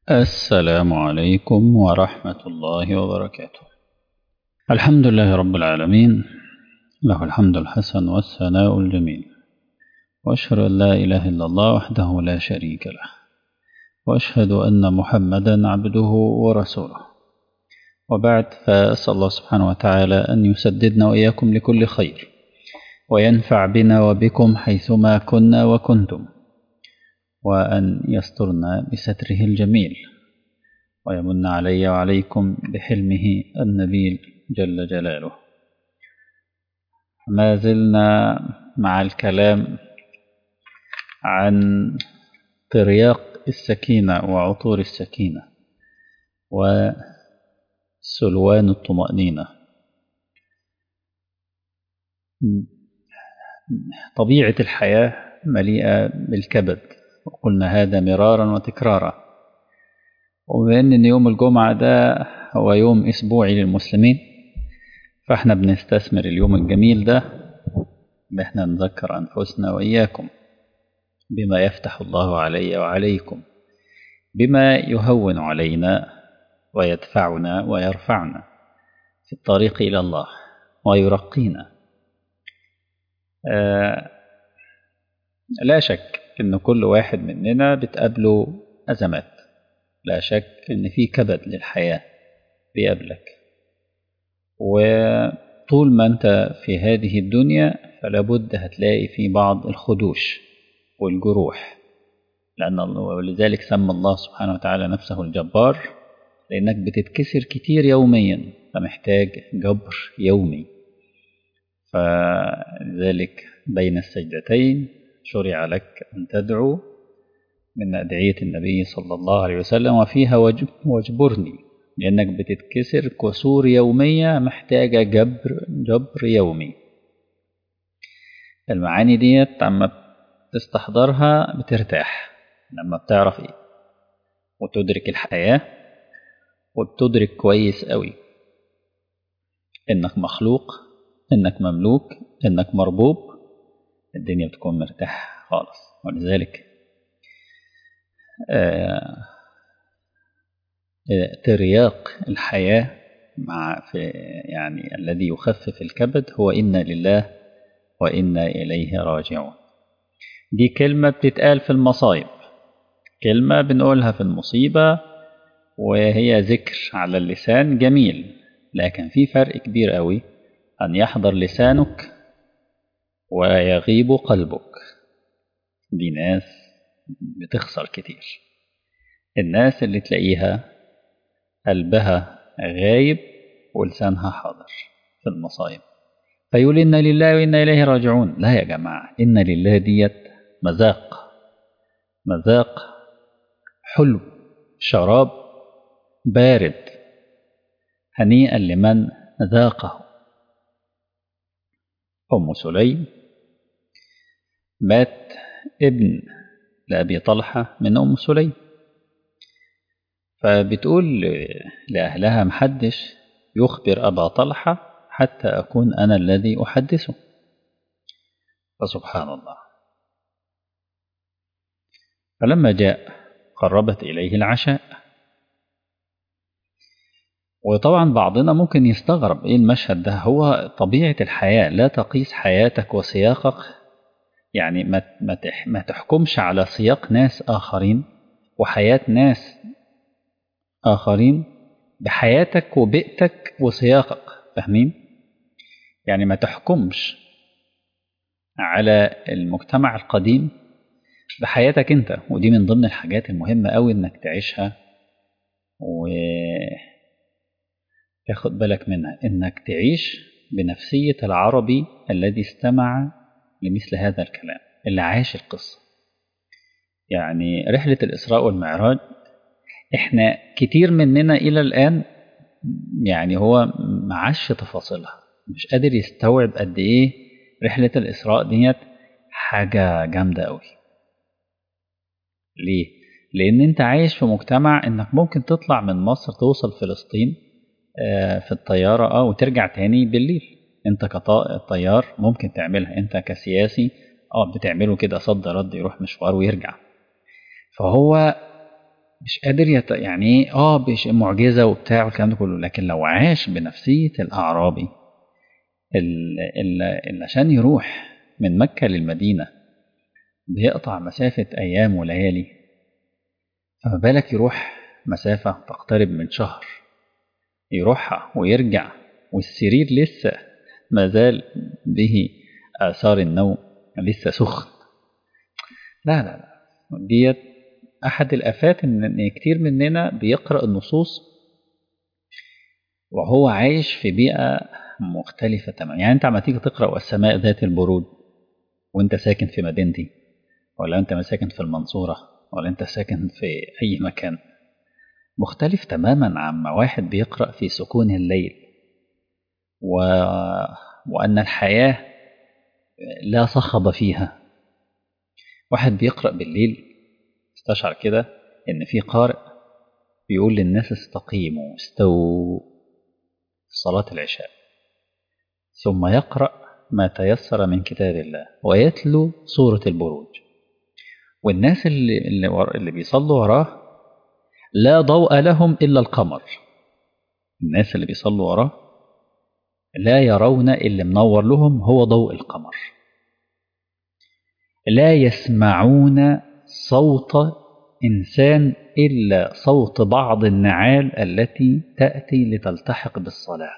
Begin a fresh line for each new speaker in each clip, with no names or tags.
السلام عليكم ورحمة الله وبركاته الحمد لله رب العالمين له الحمد الحسن والثناء الجميل وأشهد أن لا إله إلا الله وحده لا شريك له وأشهد أن محمدا عبده ورسوله وبعد فأسأل الله سبحانه وتعالى أن يسددنا وإياكم لكل خير وينفع بنا وبكم حيثما كنا وكنتم وأن يسترنا بستره الجميل ويمن علي وعليكم بحلمه النبيل جل جلاله ما زلنا مع الكلام عن ترياق السكينة وعطور السكينة وسلوان الطمأنينة طبيعة الحياة مليئة بالكبد وقلنا هذا مرارا وتكرارا وبما ان يوم الجمعة ده هو يوم اسبوعي للمسلمين فاحنا بنستثمر اليوم الجميل ده ان احنا نذكر انفسنا واياكم بما يفتح الله علي وعليكم بما يهون علينا ويدفعنا ويرفعنا في الطريق الى الله ويرقينا آه لا شك ان كل واحد مننا بتقابله ازمات لا شك ان في كبد للحياه بيقابلك وطول ما انت في هذه الدنيا فلا بد هتلاقي في بعض الخدوش والجروح لان ولذلك سمى الله سبحانه وتعالى نفسه الجبار لانك بتتكسر كتير يوميا فمحتاج جبر يومي فلذلك بين السجدتين شرع لك أن تدعو من أدعية النبي صلى الله عليه وسلم وفيها وجب واجبرني لأنك بتتكسر كسور يومية محتاجة جبر جبر يومي المعاني ديت أما تستحضرها بترتاح لما بتعرف إيه وتدرك الحياة وبتدرك كويس قوي إنك مخلوق إنك مملوك إنك مربوب الدنيا بتكون مرتاح خالص ولذلك آه ترياق الحياة مع في يعني الذي يخفف الكبد هو إنا لله وإنا إليه راجعون دي كلمة بتتقال في المصايب كلمة بنقولها في المصيبة وهي ذكر على اللسان جميل لكن في فرق كبير قوي أن يحضر لسانك ويغيب قلبك دي ناس بتخسر كتير الناس اللي تلاقيها قلبها غايب ولسانها حاضر في المصايب فيقول إنا لله وإنا إليه راجعون لا يا جماعة إنا لله ديت مذاق مذاق حلو شراب بارد هنيئا لمن ذاقه أم سليم مات ابن لأبي طلحة من أم سليم فبتقول لأهلها محدش يخبر أبا طلحة حتى أكون أنا الذي أحدثه فسبحان الله فلما جاء قربت إليه العشاء وطبعا بعضنا ممكن يستغرب ايه المشهد ده هو طبيعة الحياة لا تقيس حياتك وسياقك يعني ما ما تحكمش على سياق ناس آخرين وحياة ناس آخرين بحياتك وبيئتك وسياقك فاهمين؟ يعني ما تحكمش على المجتمع القديم بحياتك انت ودي من ضمن الحاجات المهمة قوي انك تعيشها و تاخد بالك منها انك تعيش بنفسية العربي الذي استمع لمثل هذا الكلام اللي عاش القصة يعني رحلة الإسراء والمعراج احنا كتير مننا إلى الآن يعني هو معاش تفاصيلها مش قادر يستوعب قد إيه رحلة الإسراء ديت حاجة جامدة أوي ليه؟ لأن أنت عايش في مجتمع إنك ممكن تطلع من مصر توصل فلسطين في الطيارة اه وترجع تاني بالليل انت كطيار ممكن تعملها انت كسياسي اه بتعمله كده صد رد يروح مشوار ويرجع فهو مش قادر يت... يعني ايه اه بش معجزه وبتاع والكلام ده كله لكن لو عاش بنفسيه الاعرابي اللي عشان يروح من مكه للمدينه بيقطع مسافه ايام وليالي فما بالك يروح مسافه تقترب من شهر يروحها ويرجع والسرير لسه ما زال به آثار النوم لسه سخن لا لا لا ديت أحد الآفات إن كتير مننا بيقرأ النصوص وهو عايش في بيئة مختلفة تماما يعني أنت عم تيجي تقرأ والسماء ذات البرود وأنت ساكن في مدينتي ولا أنت ساكن في المنصورة ولا أنت ساكن في أي مكان مختلف تماما عما واحد بيقرأ في سكون الليل و... وأن الحياة لا صخب فيها واحد بيقرأ بالليل استشعر كده إن في قارئ بيقول للناس استقيموا استووا في صلاة العشاء ثم يقرأ ما تيسر من كتاب الله ويتلو سورة البروج والناس اللي, اللي, ور... اللي بيصلوا وراه لا ضوء لهم إلا القمر الناس اللي بيصلوا وراه لا يرون اللي منور لهم هو ضوء القمر لا يسمعون صوت إنسان إلا صوت بعض النعال التي تأتي لتلتحق بالصلاة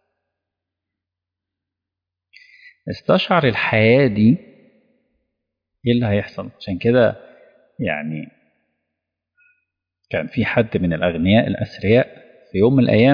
استشعر الحياة دي إيه اللي هيحصل عشان كده يعني كان في حد من الأغنياء الأثرياء في يوم من الأيام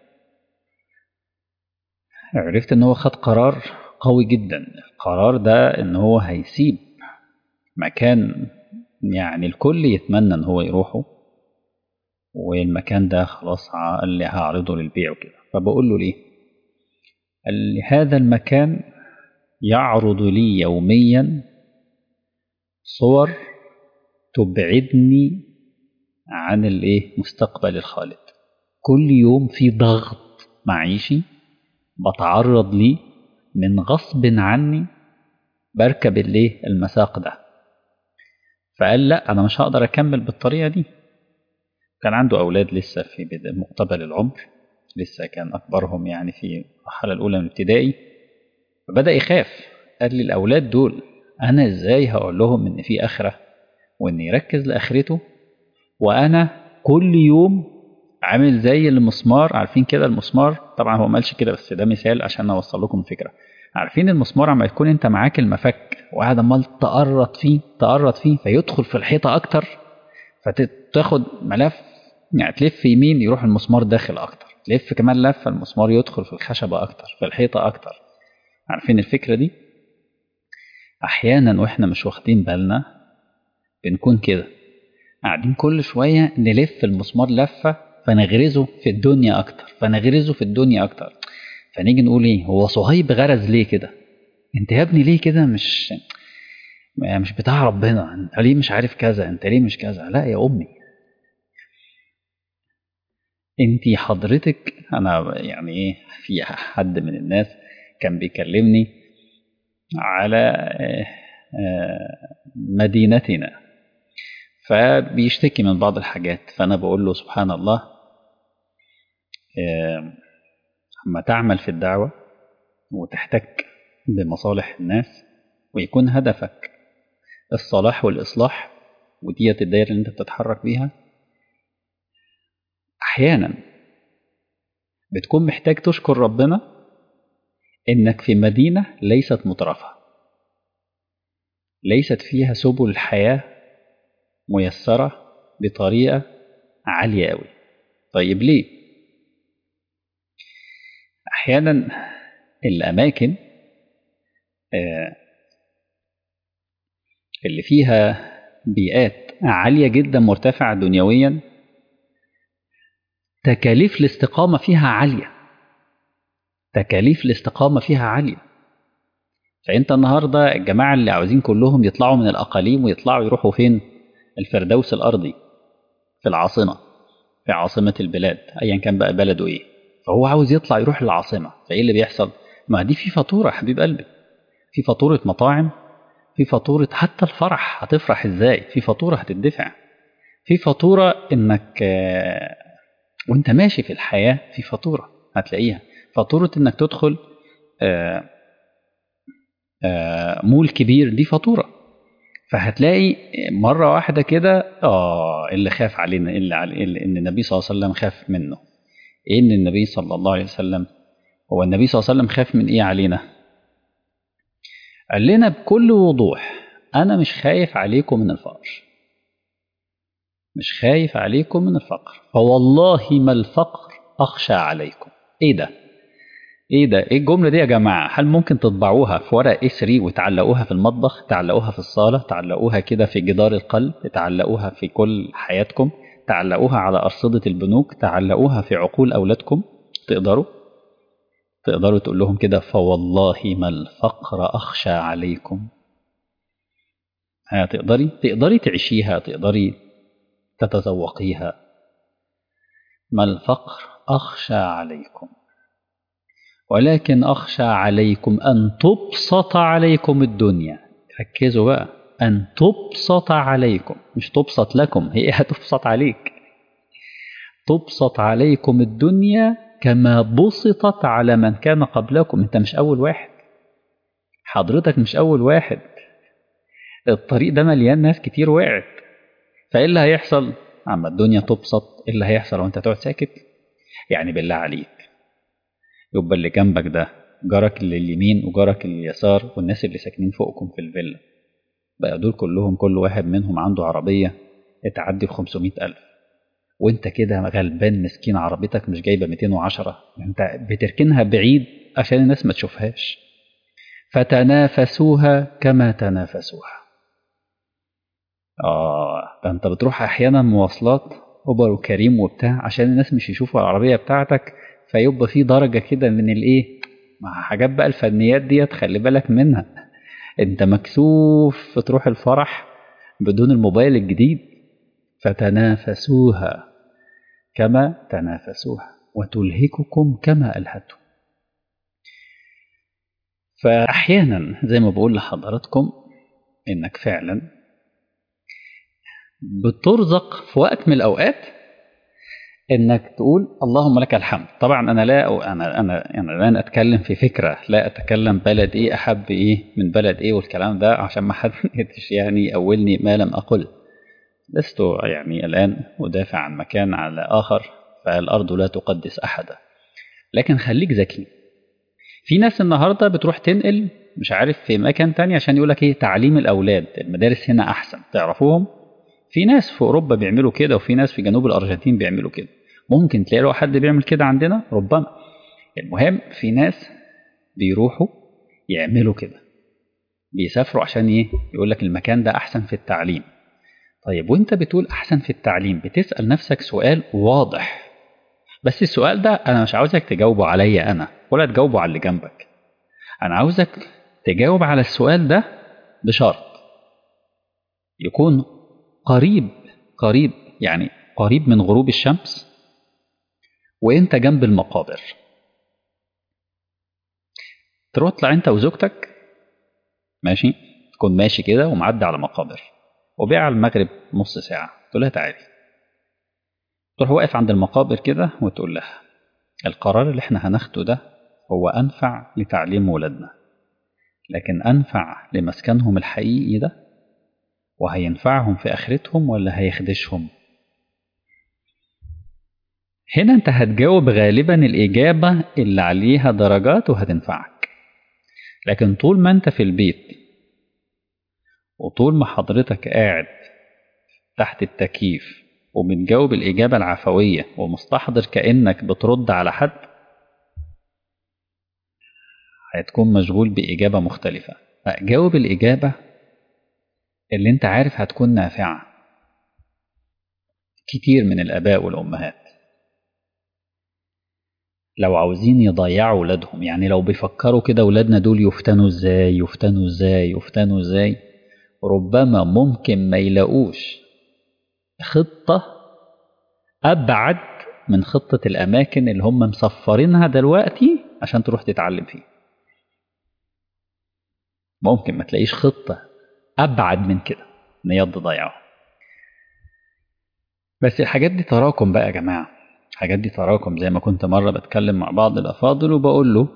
عرفت إن هو خد قرار قوي جدا القرار ده إن هو هيسيب مكان يعني الكل يتمنى إن هو يروحه والمكان ده خلاص قال لي هعرضه للبيع وكده فبقول له ليه قال لي هذا المكان يعرض لي يوميا صور تبعدني عن الايه مستقبل الخالد كل يوم في ضغط معيشي بتعرض ليه من غصب عني بركب الايه المساق ده فقال لا انا مش هقدر اكمل بالطريقه دي كان عنده اولاد لسه في مقتبل العمر لسه كان اكبرهم يعني في المرحله الاولى من ابتدائي فبدا يخاف قال لي الاولاد دول انا ازاي هقول لهم ان في اخره وان يركز لاخرته وانا كل يوم عامل زي المسمار عارفين كده المسمار طبعا هو ما قالش كده بس ده مثال عشان اوصل لكم الفكره عارفين المسمار عم يكون انت معاك المفك وقاعد عمال تقرط فيه تقرط فيه فيدخل في الحيطه اكتر فتاخد ملف يعني تلف يمين يروح المسمار داخل اكتر تلف كمان لفه المسمار يدخل في الخشبه اكتر في الحيطه اكتر عارفين الفكره دي احيانا واحنا مش واخدين بالنا بنكون كده قاعدين كل شويه نلف المسمار لفه فنغرزه في الدنيا اكتر فنغرزه في الدنيا اكتر فنيجي نقول ايه هو صهيب غرز ليه كده انت يا ابني ليه كده مش مش بتاع ربنا انت ليه مش عارف كذا انت ليه مش كذا لا يا امي انت حضرتك انا يعني ايه في حد من الناس كان بيكلمني على مدينتنا فبيشتكي من بعض الحاجات فانا بقول له سبحان الله اما تعمل في الدعوه وتحتك بمصالح الناس ويكون هدفك الصلاح والاصلاح وديت الدايره اللي انت بتتحرك بيها احيانا بتكون محتاج تشكر ربنا انك في مدينه ليست مترفه ليست فيها سبل الحياه ميسره بطريقه عاليه قوي طيب ليه احيانا الاماكن اللي فيها بيئات عاليه جدا مرتفعه دنيويا تكاليف الاستقامه فيها عاليه تكاليف الاستقامه فيها عاليه فانت النهارده الجماعه اللي عاوزين كلهم يطلعوا من الاقاليم ويطلعوا يروحوا فين الفردوس الارضي في العاصمه في عاصمه البلاد ايا كان بقى بلده ايه فهو عاوز يطلع يروح للعاصمه فايه اللي بيحصل ما دي في فاتوره حبيب قلبي في فاتوره مطاعم في فاتوره حتى الفرح هتفرح ازاي في فاتوره هتدفع في فاتورة إنك آه، وأنت ماشي في الحياة في فاتورة هتلاقيها فاتورة إنك تدخل آه، آه، مول كبير دي فاتورة فهتلاقي مرة واحدة كده اه اللي خاف علينا اللي, علي اللي ان النبي صلى الله عليه وسلم خاف منه ايه ان النبي صلى الله عليه وسلم هو النبي صلى الله عليه وسلم خاف من ايه علينا قال لنا بكل وضوح انا مش خايف عليكم من الفقر مش خايف عليكم من الفقر فوالله ما الفقر اخشى عليكم ايه ده ايه ده ايه الجمله دي يا جماعه هل ممكن تطبعوها في ورق اي 3 وتعلقوها في المطبخ تعلقوها في الصاله تعلقوها كده في جدار القلب تعلقوها في كل حياتكم تعلقوها على ارصده البنوك تعلقوها في عقول اولادكم تقدروا تقدروا تقول لهم كده فوالله ما الفقر اخشى عليكم هتقدري تقدري تعيشيها تقدري تتذوقيها ما الفقر اخشى عليكم ولكن أخشى عليكم أن تبسط عليكم الدنيا ركزوا بقى أن تبسط عليكم مش تبسط لكم هي هتبسط عليك تبسط عليكم الدنيا كما بسطت على من كان قبلكم انت مش أول واحد حضرتك مش أول واحد الطريق ده مليان ناس كتير وقعت فايه اللي هيحصل اما الدنيا تبسط ايه اللي هيحصل وانت تقعد ساكت يعني بالله عليك يبقى اللي جنبك ده جارك اللي اليمين وجارك اللي اليسار والناس اللي ساكنين فوقكم في الفيلا بقى دول كلهم كل واحد منهم عنده عربية تعدي ال 500 ألف وانت كده غلبان مسكين عربيتك مش جايبة 210 انت بتركنها بعيد عشان الناس ما تشوفهاش فتنافسوها كما تنافسوها اه ده انت بتروح احيانا مواصلات اوبر وكريم وبتاع عشان الناس مش يشوفوا العربية بتاعتك فيبقى في درجة كده من الايه مع حاجات بقى الفنيات ديت خلي بالك منها انت مكسوف تروح الفرح بدون الموبايل الجديد فتنافسوها كما تنافسوها وتلهككم كما ألهتهم فأحيانا زي ما بقول لحضراتكم إنك فعلا بترزق في وقت من الأوقات انك تقول اللهم لك الحمد طبعا انا لا انا انا انا الان اتكلم في فكره لا اتكلم بلد ايه احب ايه من بلد ايه والكلام ده عشان ما حدش يعني يأولني ما لم اقل لست يعني الان ادافع عن مكان على اخر فالارض لا تقدس احدا لكن خليك ذكي في ناس النهارده بتروح تنقل مش عارف في مكان تاني عشان يقول لك ايه تعليم الاولاد المدارس هنا احسن تعرفوهم في ناس في اوروبا بيعملوا كده وفي ناس في جنوب الارجنتين بيعملوا كده ممكن تلاقي له حد بيعمل كده عندنا ربما المهم في ناس بيروحوا يعملوا كده بيسافروا عشان ايه يقول لك المكان ده احسن في التعليم طيب وانت بتقول احسن في التعليم بتسال نفسك سؤال واضح بس السؤال ده انا مش عاوزك تجاوبه عليا انا ولا تجاوبه على اللي جنبك انا عاوزك تجاوب على السؤال ده بشرط يكون قريب قريب يعني قريب من غروب الشمس وانت جنب المقابر تروح تطلع انت وزوجتك ماشي تكون ماشي كده ومعدي على مقابر وبيع على المغرب نص ساعة تقول لها تعالي تروح واقف عند المقابر كده وتقول لها القرار اللي احنا هناخده ده هو أنفع لتعليم ولادنا لكن أنفع لمسكنهم الحقيقي ده وهينفعهم في آخرتهم ولا هيخدشهم هنا انت هتجاوب غالبا الإجابة اللي عليها درجات وهتنفعك لكن طول ما انت في البيت وطول ما حضرتك قاعد تحت التكييف وبتجاوب الإجابة العفوية ومستحضر كأنك بترد على حد هتكون مشغول بإجابة مختلفة فجاوب الإجابة اللي انت عارف هتكون نافعة كتير من الآباء والأمهات لو عاوزين يضيعوا ولادهم يعني لو بيفكروا كده ولادنا دول يفتنوا ازاي يفتنوا ازاي يفتنوا ازاي ربما ممكن ما يلاقوش خطة أبعد من خطة الأماكن اللي هم مصفرينها دلوقتي عشان تروح تتعلم فيه ممكن ما تلاقيش خطة أبعد من كده إن هي تضيعه بس الحاجات دي تراكم بقى يا جماعة الحاجات دي تراكم زي ما كنت مرة بتكلم مع بعض الأفاضل وبقول له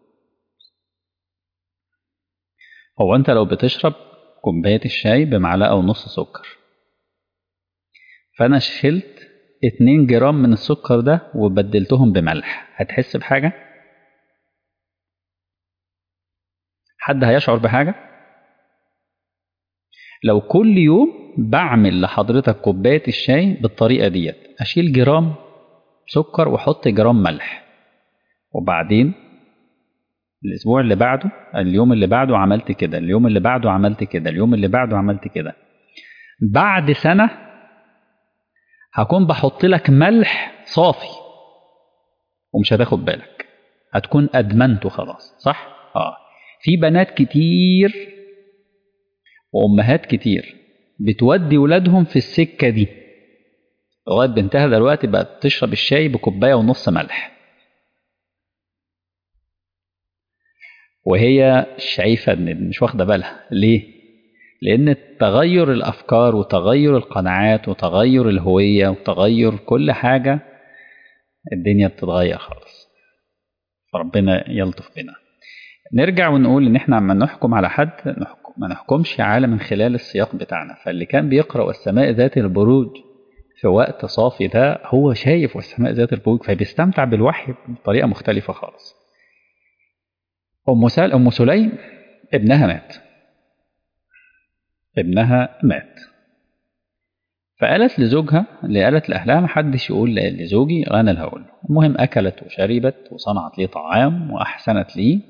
هو أنت لو بتشرب كوباية الشاي بمعلقة ونص سكر فأنا شلت اتنين جرام من السكر ده وبدلتهم بملح هتحس بحاجة؟ حد هيشعر بحاجة؟ لو كل يوم بعمل لحضرتك كوباية الشاي بالطريقة ديت أشيل جرام سكر وأحط جرام ملح وبعدين الأسبوع اللي بعده اليوم اللي بعده عملت كده اليوم اللي بعده عملت كده اليوم اللي بعده عملت كده بعد سنة هكون بحط لك ملح صافي ومش هتاخد بالك هتكون أدمنته خلاص صح؟ آه في بنات كتير وأمهات كتير بتودي ولادهم في السكة دي لغاية بنتها دلوقتي بقت تشرب الشاي بكوباية ونص ملح وهي شايفة إن مش واخدة بالها ليه؟ لأن تغير الأفكار وتغير القناعات وتغير الهوية وتغير كل حاجة الدنيا بتتغير خالص فربنا يلطف بنا نرجع ونقول إن إحنا عم نحكم على حد نحكم ما نحكمش على من خلال السياق بتاعنا فاللي كان بيقرأ والسماء ذات البروج في وقت صافي ده هو شايف والسماء ذات البروج فبيستمتع بالوحي بطريقة مختلفة خالص أم سال أم سليم ابنها مات ابنها مات فقالت لزوجها اللي قالت لأهلها محدش يقول لزوجي أنا اللي هقول المهم أكلت وشربت وصنعت لي طعام وأحسنت لي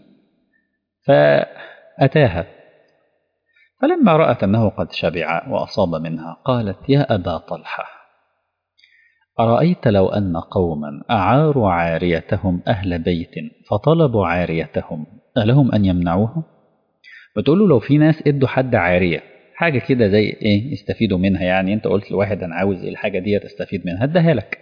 فأتاها فلما رأت أنه قد شبع وأصاب منها قالت يا أبا طلحة أرأيت لو أن قوما أعاروا عاريتهم أهل بيت فطلبوا عاريتهم ألهم أن يمنعوها؟ بتقول له لو في ناس ادوا حد عارية حاجة كده زي إيه يستفيدوا منها يعني أنت قلت لواحد أنا عاوز الحاجة دي تستفيد منها اداها لك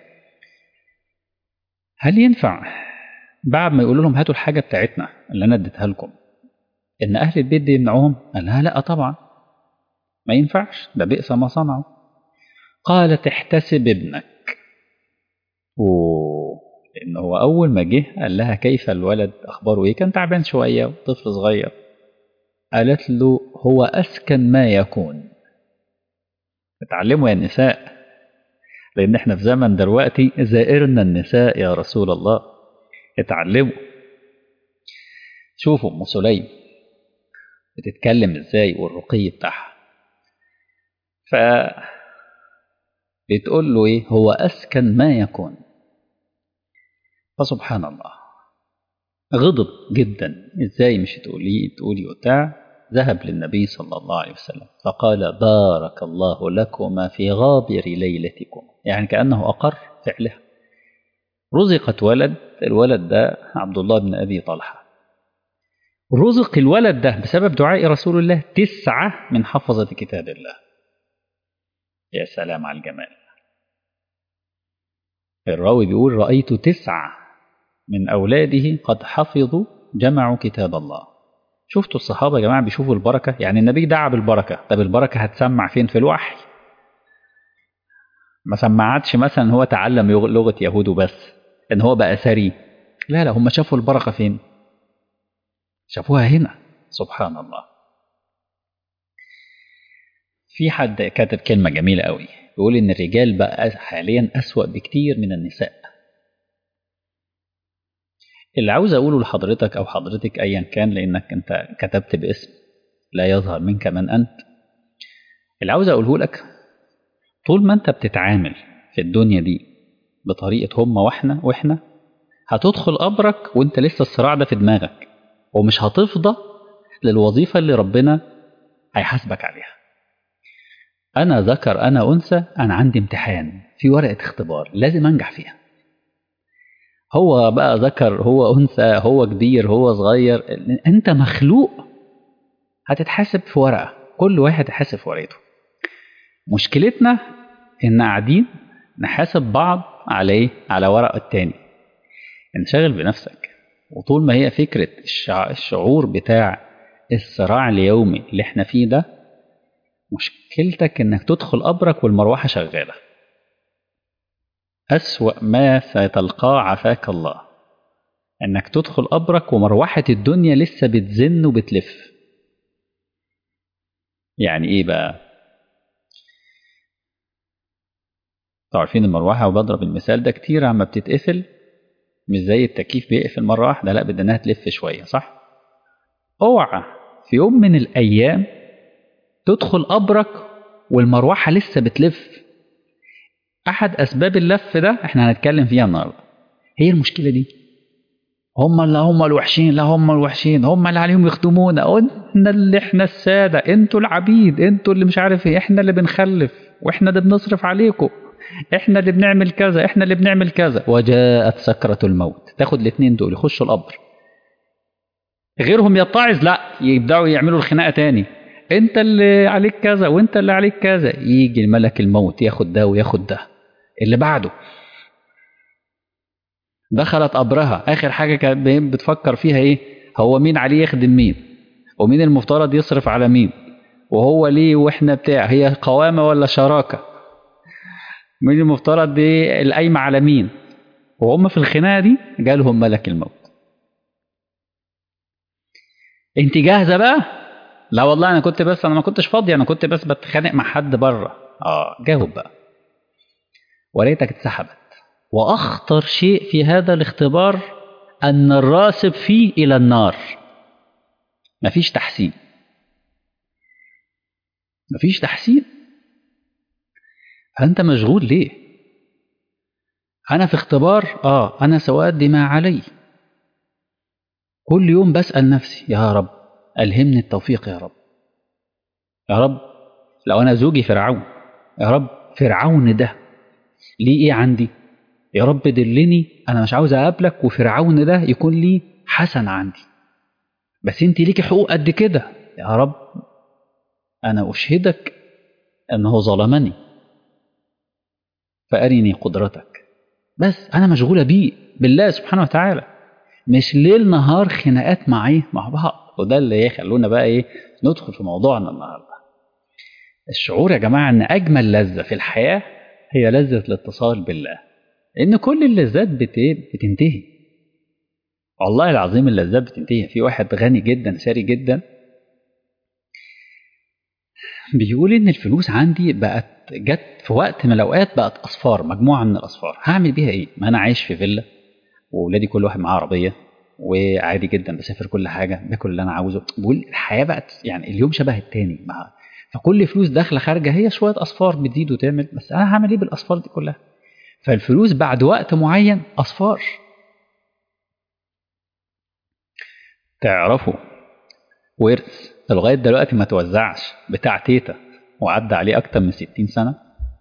هل ينفع بعد ما يقولوا لهم هاتوا الحاجة بتاعتنا اللي أنا اديتها لكم إن أهل البيت دي يمنعوهم؟ قال لها لا طبعا ما ينفعش ده بئس ما صنعوا قالت احتسب ابنك أوه لأن هو أول ما جه قال لها كيف الولد أخباره إيه كان تعبان شوية وطفل صغير قالت له هو أسكن ما يكون اتعلموا يا النساء لأن احنا في زمن دلوقتي زائرنا النساء يا رسول الله اتعلموا شوفوا أم سليم بتتكلم ازاي والرقي بتاعها ف بتقول له ايه هو أسكن ما يكون فسبحان الله غضب جدا ازاي مش تقولي تقولي وبتاع ذهب للنبي صلى الله عليه وسلم فقال بارك الله لكما في غابر ليلتكم يعني كأنه أقر فعلها رزقت ولد الولد ده عبد الله بن أبي طلحة رزق الولد ده بسبب دعاء رسول الله تسعة من حفظة كتاب الله يا سلام على الجمال الراوي بيقول رأيت تسعة من أولاده قد حفظوا جمعوا كتاب الله شفتوا الصحابة يا جماعة بيشوفوا البركة يعني النبي دعا بالبركة طب البركة هتسمع فين في الوحي ما سمعتش مثلا هو تعلم لغة يهود وبس ان هو بقى ثري لا لا هم شافوا البركة فين شافوها هنا سبحان الله في حد كاتب كلمة جميلة قوي بيقول إن الرجال بقى حاليا أسوأ بكتير من النساء اللي عاوز أقوله لحضرتك أو حضرتك أيا كان لأنك أنت كتبت باسم لا يظهر منك من أنت اللي عاوز أقوله لك طول ما أنت بتتعامل في الدنيا دي بطريقة هم وإحنا وإحنا هتدخل قبرك وأنت لسه الصراع ده في دماغك ومش هتفضى للوظيفة اللي ربنا هيحاسبك عليها أنا ذكر أنا أنثى أنا عندي امتحان في ورقة اختبار لازم أنجح فيها هو بقى ذكر هو أنثى هو كبير هو صغير أنت مخلوق هتتحاسب في ورقة كل واحد يحاسب في ورقته مشكلتنا إن قاعدين نحاسب بعض على إيه؟ على ورق التاني انشغل بنفسك وطول ما هي فكرة الشعور بتاع الصراع اليومي اللي احنا فيه ده مشكلتك انك تدخل قبرك والمروحة شغالة أسوأ ما ستلقاه عافاك الله إنك تدخل قبرك ومروحة الدنيا لسه بتزن وبتلف يعني إيه بقى عارفين المروحة وبضرب المثال ده كتير عما بتتقفل مش زي التكييف بيقفل مرة واحدة لا بدها انها تلف شوية صح؟ اوعى في يوم من الأيام تدخل قبرك والمروحة لسه بتلف أحد أسباب اللف ده احنا هنتكلم فيها النهاردة هي المشكلة دي هم اللي هم الوحشين لا هم الوحشين هم اللي عليهم يخدمونا احنا اللي احنا السادة انتوا العبيد انتوا اللي مش عارف ايه احنا اللي بنخلف واحنا اللي بنصرف عليكم احنا اللي بنعمل كذا احنا اللي بنعمل كذا وجاءت سكرة الموت تاخد الاثنين دول يخشوا القبر غيرهم يتعظ لا يبداوا يعملوا الخناقه تاني انت اللي عليك كذا وانت اللي عليك كذا يجي ملك الموت ياخد ده وياخد ده اللي بعده دخلت قبرها اخر حاجه كانت بتفكر فيها ايه هو مين عليه يخدم مين ومين المفترض يصرف على مين وهو ليه واحنا بتاع هي قوامه ولا شراكه مين المفترض دي القايمه على مين وهم في الخناقه دي جالهم ملك الموت انت جاهزه بقى لا والله انا كنت بس انا ما كنتش فاضي انا كنت بس بتخانق مع حد بره اه جاوب بقى وليتك اتسحبت واخطر شيء في هذا الاختبار ان الراسب فيه الى النار مفيش تحسين مفيش تحسين فانت مشغول ليه انا في اختبار اه انا سأؤدي ما علي كل يوم بسأل نفسي يا رب ألهمني التوفيق يا رب يا رب لو أنا زوجي فرعون يا رب فرعون ده ليه إيه عندي يا رب دلني أنا مش عاوز أقابلك وفرعون ده يكون لي حسن عندي بس أنت ليكي حقوق قد كده يا رب أنا أشهدك أنه ظلمني فأرني قدرتك بس أنا مشغولة بيه بالله سبحانه وتعالى مش ليل نهار خناقات معاه مع بعض وده اللي يخلونا بقى ايه ندخل في موضوعنا النهارده الشعور يا جماعه ان اجمل لذه في الحياه هي لذه الاتصال بالله ان كل اللذات بت... بتنتهي والله العظيم اللذات بتنتهي في واحد غني جدا ثري جدا بيقول ان الفلوس عندي بقت جت في وقت من الاوقات بقت اصفار مجموعه من الاصفار هعمل بيها ايه ما انا عايش في فيلا واولادي كل واحد معاه عربيه وعادي جدا بسافر كل حاجه باكل اللي انا عاوزه بقول الحياه بقت يعني اليوم شبه التاني مع فكل فلوس داخله خارجه هي شويه اصفار بتزيد وتعمل بس انا هعمل ايه بالاصفار دي كلها فالفلوس بعد وقت معين اصفار تعرفوا ورث لغايه دلوقتي ما توزعش بتاع تيتا وعدى عليه اكتر من 60 سنه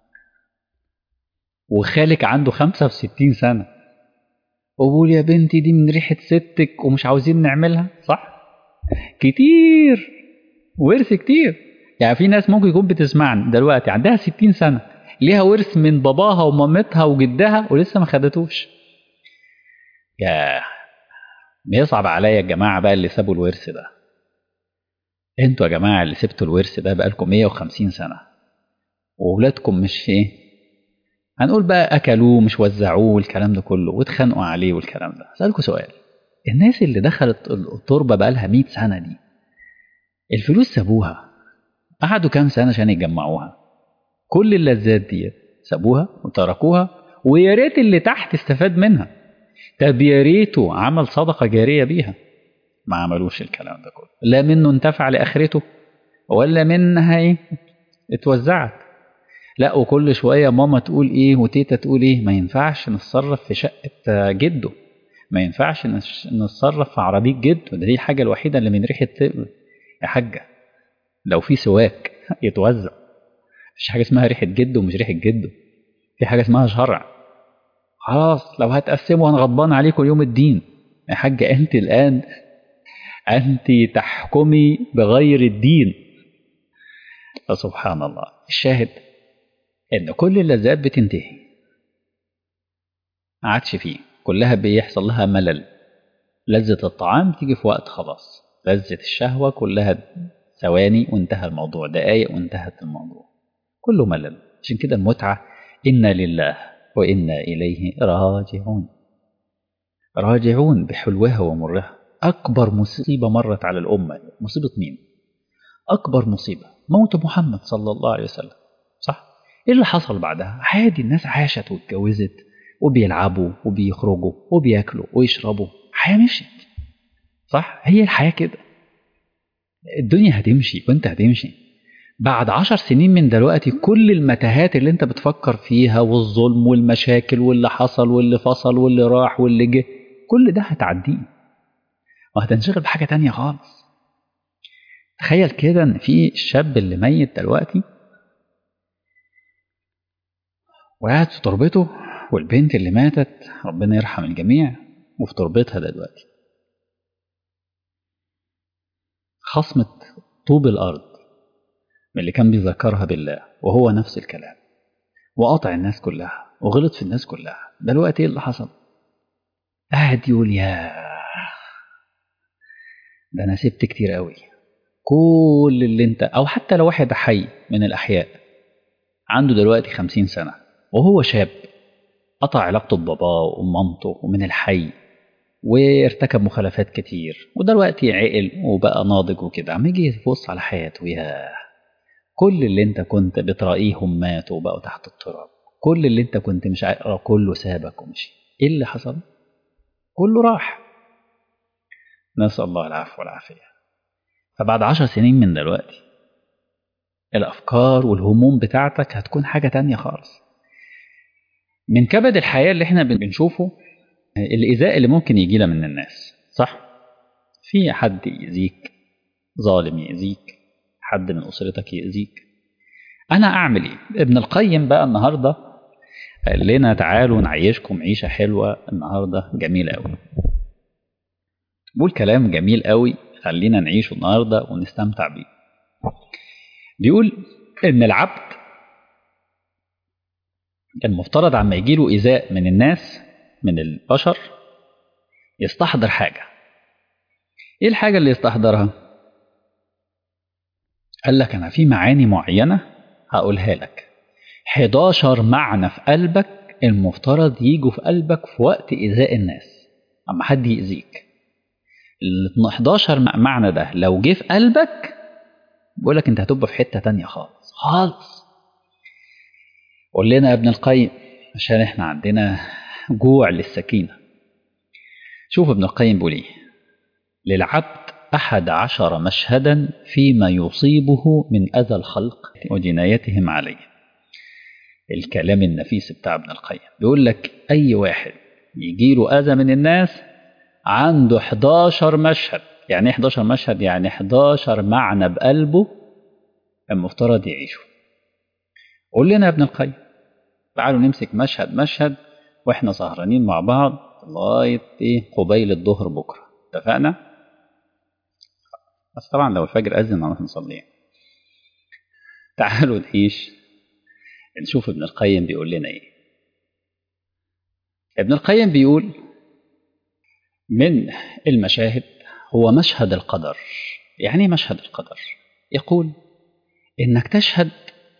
وخالك عنده 65 سنه وبقول يا بنتي دي من ريحة ستك ومش عاوزين نعملها صح؟ كتير ورث كتير يعني في ناس ممكن يكون بتسمعني دلوقتي عندها ستين سنة ليها ورث من باباها ومامتها وجدها ولسه ما خدتوش يا بيصعب عليا الجماعة بقى اللي سابوا الورث ده انتوا يا جماعة اللي سبتوا الورث ده بقالكم 150 سنة وولادكم مش ايه هنقول بقى اكلوه مش وزعوه والكلام ده كله واتخانقوا عليه والكلام ده اسالكم سؤال الناس اللي دخلت التربه بقى لها 100 سنه دي الفلوس سابوها قعدوا كام سنه عشان يجمعوها كل اللذات دي سابوها وتركوها ويا ريت اللي تحت استفاد منها طب يا ريته عمل صدقه جاريه بيها ما عملوش الكلام ده كله لا منه انتفع لاخرته ولا منها ايه اتوزعت لا وكل شوية ماما تقول إيه وتيتا تقول إيه ما ينفعش نتصرف في شقة جده ما ينفعش نتصرف في عربية جده ده دي الحاجة الوحيدة اللي من ريحة يا حاجة لو في سواك يتوزع مفيش حاجة اسمها ريحة جده ومش ريحة جده في حاجة اسمها شرع خلاص لو هتقسموا أنا غضبان عليكم يوم الدين يا حاجة أنت الآن أنت تحكمي بغير الدين فسبحان الله الشاهد ان كل اللذات بتنتهي ما عادش فيه كلها بيحصل لها ملل لذة الطعام تيجي في وقت خلاص لذة الشهوة كلها ثواني وانتهى الموضوع دقايق وانتهت الموضوع كله ملل عشان كده المتعة إنا لله وإنا إليه راجعون راجعون بحلوها ومرها أكبر مصيبة مرت على الأمة مصيبة مين؟ أكبر مصيبة موت محمد صلى الله عليه وسلم صح؟ إيه اللي حصل بعدها؟ عادي الناس عاشت واتجوزت وبيلعبوا وبيخرجوا وبياكلوا ويشربوا حياة مشيت صح؟ هي الحياة كده الدنيا هتمشي وانت هتمشي بعد عشر سنين من دلوقتي كل المتاهات اللي انت بتفكر فيها والظلم والمشاكل واللي حصل واللي فصل واللي راح واللي جه كل ده هتعديه وهتنشغل بحاجة تانية خالص تخيل كده ان في الشاب اللي ميت دلوقتي وقاعد في تربته والبنت اللي ماتت ربنا يرحم الجميع وفي تربتها دلوقتي خصمة طوب الأرض من اللي كان بيذكرها بالله وهو نفس الكلام وقطع الناس كلها وغلط في الناس كلها دلوقتي ايه اللي حصل قاعد يقول يا ده انا سبت كتير قوي كل اللي انت او حتى لو واحد حي من الاحياء عنده دلوقتي خمسين سنة وهو شاب قطع علاقته بباباه ومامته ومن الحي وارتكب مخالفات كتير ودلوقتي عقل وبقى ناضج وكده عم يجي يبص على حياته يا كل اللي انت كنت بتراقيهم ماتوا وبقوا تحت التراب كل اللي انت كنت مش عارف كله سابك ومشي ايه اللي حصل كله راح نسأل الله العفو والعافية فبعد عشر سنين من دلوقتي الأفكار والهموم بتاعتك هتكون حاجة تانية خالص من كبد الحياة اللي احنا بنشوفه الإيذاء اللي ممكن يجينا من الناس صح؟ في حد يأذيك ظالم يأذيك حد من أسرتك يأذيك أنا أعمل إيه؟ ابن القيم بقى النهاردة قال لنا تعالوا نعيشكم عيشة حلوة النهاردة جميلة أوي بقول كلام جميل قوي خلينا نعيشه النهاردة ونستمتع بيه بيقول إن العبد المفترض عما يجيله إيذاء من الناس من البشر يستحضر حاجة إيه الحاجة اللي يستحضرها؟ قال لك أنا في معاني معينة هقولها لك 11 معنى في قلبك المفترض يجوا في قلبك في وقت إيذاء الناس أما حد يأذيك ال 11 معنى ده لو جه في قلبك بقول لك أنت هتبقى في حتة تانية خالص خالص قول لنا يا ابن القيم عشان احنا عندنا جوع للسكينة شوف ابن القيم بيقول ايه للعبد أحد عشر مشهدا فيما يصيبه من أذى الخلق وجنايتهم عليه الكلام النفيس بتاع ابن القيم بيقول لك أي واحد يجيله أذى من الناس عنده 11 مشهد يعني 11 مشهد يعني 11 معنى بقلبه المفترض يعيشه قول لنا يا ابن القيم تعالوا نمسك مشهد مشهد واحنا سهرانين مع بعض لغايه ايه قبيل الظهر بكره اتفقنا بس طبعا لو الفجر اذن هنروح نصلي تعالوا نعيش نشوف ابن القيم بيقول لنا ايه ابن القيم بيقول من المشاهد هو مشهد القدر يعني ايه مشهد القدر يقول انك تشهد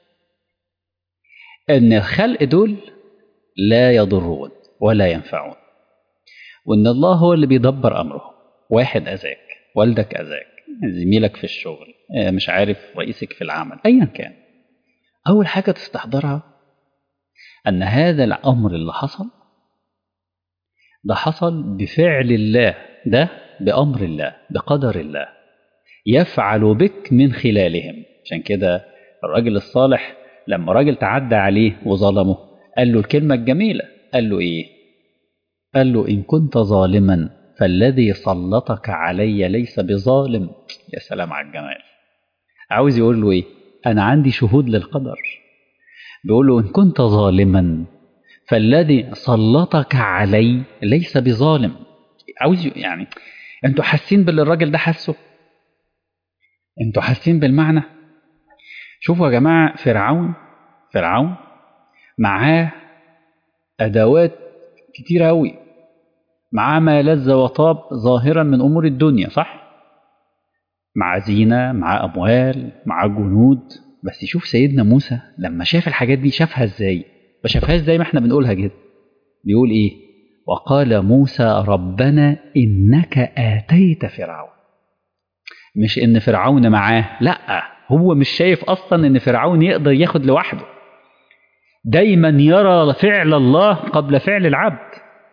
ان الخلق دول لا يضرون ولا ينفعون وان الله هو اللي بيدبر امرهم واحد اذاك والدك اذاك زميلك في الشغل مش عارف رئيسك في العمل ايا كان اول حاجه تستحضرها ان هذا الامر اللي حصل ده حصل بفعل الله ده بامر الله بقدر الله يفعل بك من خلالهم عشان كده الراجل الصالح لما راجل تعدى عليه وظلمه قال له الكلمة الجميلة قال له إيه قال له إن كنت ظالما فالذي سلطك علي ليس بظالم يا سلام على الجمال عاوز يقول له إيه أنا عندي شهود للقدر بيقول له إن كنت ظالما فالذي سلطك علي ليس بظالم عاوز يعني انتوا حاسين باللي الراجل ده حاسه انتوا حاسين بالمعنى شوفوا يا جماعة فرعون فرعون معاه أدوات كتير أوي معاه ما لذ وطاب ظاهرا من أمور الدنيا صح؟ مع زينة مع أموال مع جنود بس شوف سيدنا موسى لما شاف الحاجات دي شافها ازاي ما شافهاش زي ما احنا بنقولها كده بيقول ايه وقال موسى ربنا انك اتيت فرعون مش ان فرعون معاه لا هو مش شايف اصلا ان فرعون يقدر ياخد لوحده دايما يرى فعل الله قبل فعل العبد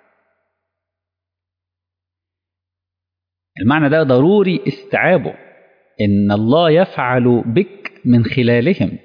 المعنى ده ضروري استيعابه ان الله يفعل بك من خلالهم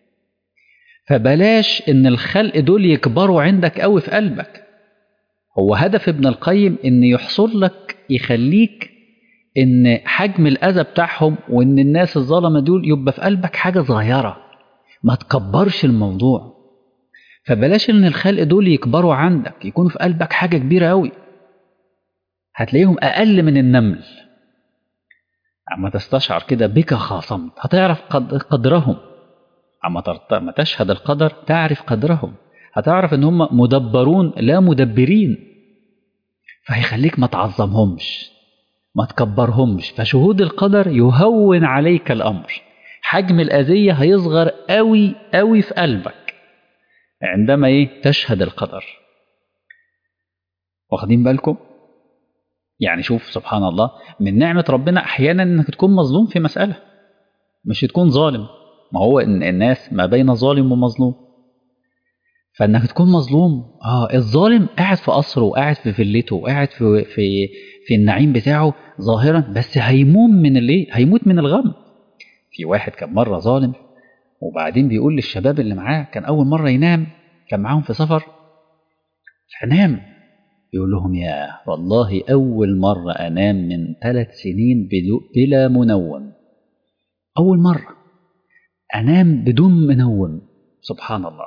فبلاش ان الخلق دول يكبروا عندك قوي في قلبك هو هدف ابن القيم ان يحصل لك يخليك ان حجم الاذى بتاعهم وان الناس الظلمه دول يبقى في قلبك حاجه صغيره ما تكبرش الموضوع فبلاش ان الخلق دول يكبروا عندك يكونوا في قلبك حاجه كبيره قوي هتلاقيهم اقل من النمل اما تستشعر كده بك خاصمت هتعرف قد قدرهم اما ما تشهد القدر تعرف قدرهم هتعرف ان هم مدبرون لا مدبرين فهيخليك ما تعظمهمش ما تكبرهمش فشهود القدر يهون عليك الامر حجم الاذيه هيصغر قوي قوي في قلبك عندما ايه تشهد القدر واخدين بالكم يعني شوف سبحان الله من نعمة ربنا أحيانا إنك تكون مظلوم في مسألة مش تكون ظالم ما هو إن الناس ما بين ظالم ومظلوم فإنك تكون مظلوم آه الظالم قاعد في قصره وقاعد في فيلته وقاعد في في في النعيم بتاعه ظاهرا بس هيموم من الايه؟ هيموت من الغم. في واحد كان مرة ظالم وبعدين بيقول للشباب اللي معاه كان أول مرة ينام كان معاهم في سفر فنام يقول لهم يا والله أول مرة أنام من ثلاث سنين بلا منوم أول مرة أنام بدون منوم سبحان الله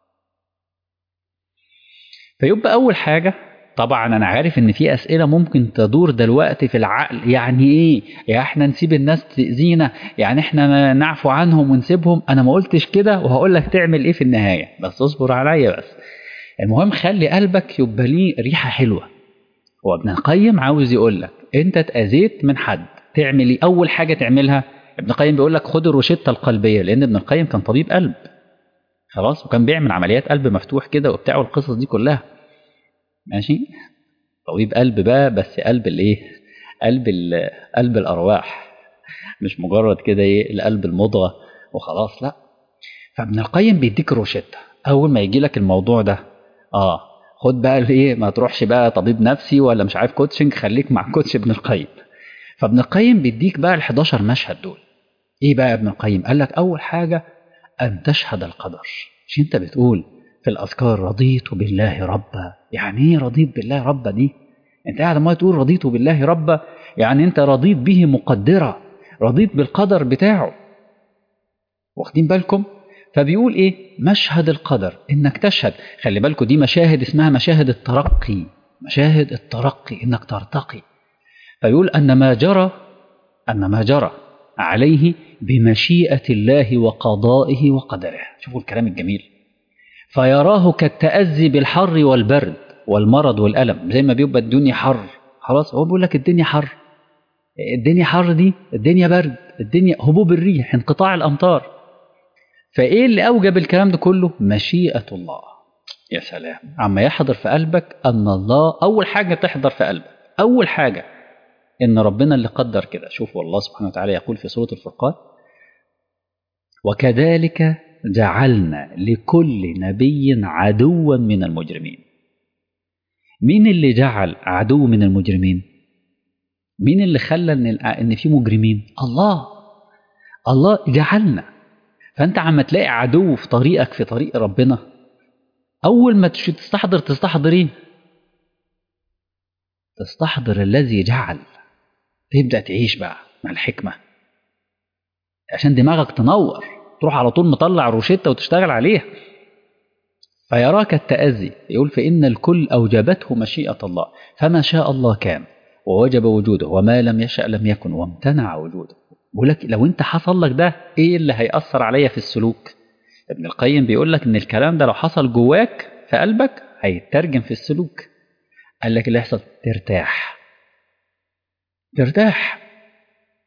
فيبقى أول حاجة طبعا أنا عارف إن في أسئلة ممكن تدور دلوقتي في العقل يعني إيه؟ يعني إحنا نسيب الناس تأذينا؟ يعني إحنا نعفو عنهم ونسيبهم؟ أنا ما قلتش كده وهقول لك تعمل إيه في النهاية بس اصبر عليا بس المهم خلي قلبك يبقى ليه ريحة حلوة هو ابن القيم عاوز يقول لك انت اتأذيت من حد تعمل ايه اول حاجة تعملها ابن القيم بيقول لك خد الروشتة القلبية لان ابن القيم كان طبيب قلب خلاص وكان بيعمل عمليات قلب مفتوح كده وبتاع والقصص دي كلها ماشي طبيب قلب بقى بس قلب الايه قلب قلب الارواح مش مجرد كده ايه القلب المضغه وخلاص لا فابن القيم بيديك روشته اول ما يجي لك الموضوع ده اه خد بقى الايه ما تروحش بقى طبيب نفسي ولا مش عارف كوتشنج خليك مع كوتش ابن القيم فابن القيم بيديك بقى ال 11 مشهد دول ايه بقى ابن القيم قال لك اول حاجه ان تشهد القدر مش انت بتقول في الاذكار رضيت بالله ربا يعني ايه رضيت بالله ربا دي انت قاعد ما تقول رضيت بالله ربا يعني انت رضيت به مقدره رضيت بالقدر بتاعه واخدين بالكم فبيقول ايه مشهد القدر انك تشهد خلي بالكم دي مشاهد اسمها مشاهد الترقي مشاهد الترقي انك ترتقي فيقول ان ما جرى ان ما جرى عليه بمشيئه الله وقضائه وقدره شوفوا الكلام الجميل فيراه كالتأذي بالحر والبرد والمرض والألم زي ما بيبقى الدنيا حر خلاص هو بيقول لك الدنيا حر الدنيا حر دي الدنيا برد الدنيا هبوب الريح انقطاع الأمطار فايه اللي اوجب الكلام ده كله مشيئه الله يا سلام عما يحضر في قلبك ان الله اول حاجه تحضر في قلبك اول حاجه ان ربنا اللي قدر كده شوفوا الله سبحانه وتعالى يقول في سوره الفرقان وكذلك جعلنا لكل نبي عدوا من المجرمين مين اللي جعل عدو من المجرمين مين اللي خلى ان ان في مجرمين الله الله جعلنا فانت عم تلاقي عدو في طريقك في طريق ربنا اول ما تستحضر تستحضر ايه تستحضر الذي جعل تبدا تعيش بقى مع الحكمه عشان دماغك تنور تروح على طول مطلع روشته وتشتغل عليها فيراك التأذي يقول فإن الكل أوجبته مشيئة الله فما شاء الله كان ووجب وجوده وما لم يشأ لم يكن وامتنع وجوده بيقول لك لو انت حصل لك ده ايه اللي هيأثر عليا في السلوك ابن القيم بيقول لك ان الكلام ده لو حصل جواك في قلبك هيترجم في السلوك قال لك اللي يحصل ترتاح ترتاح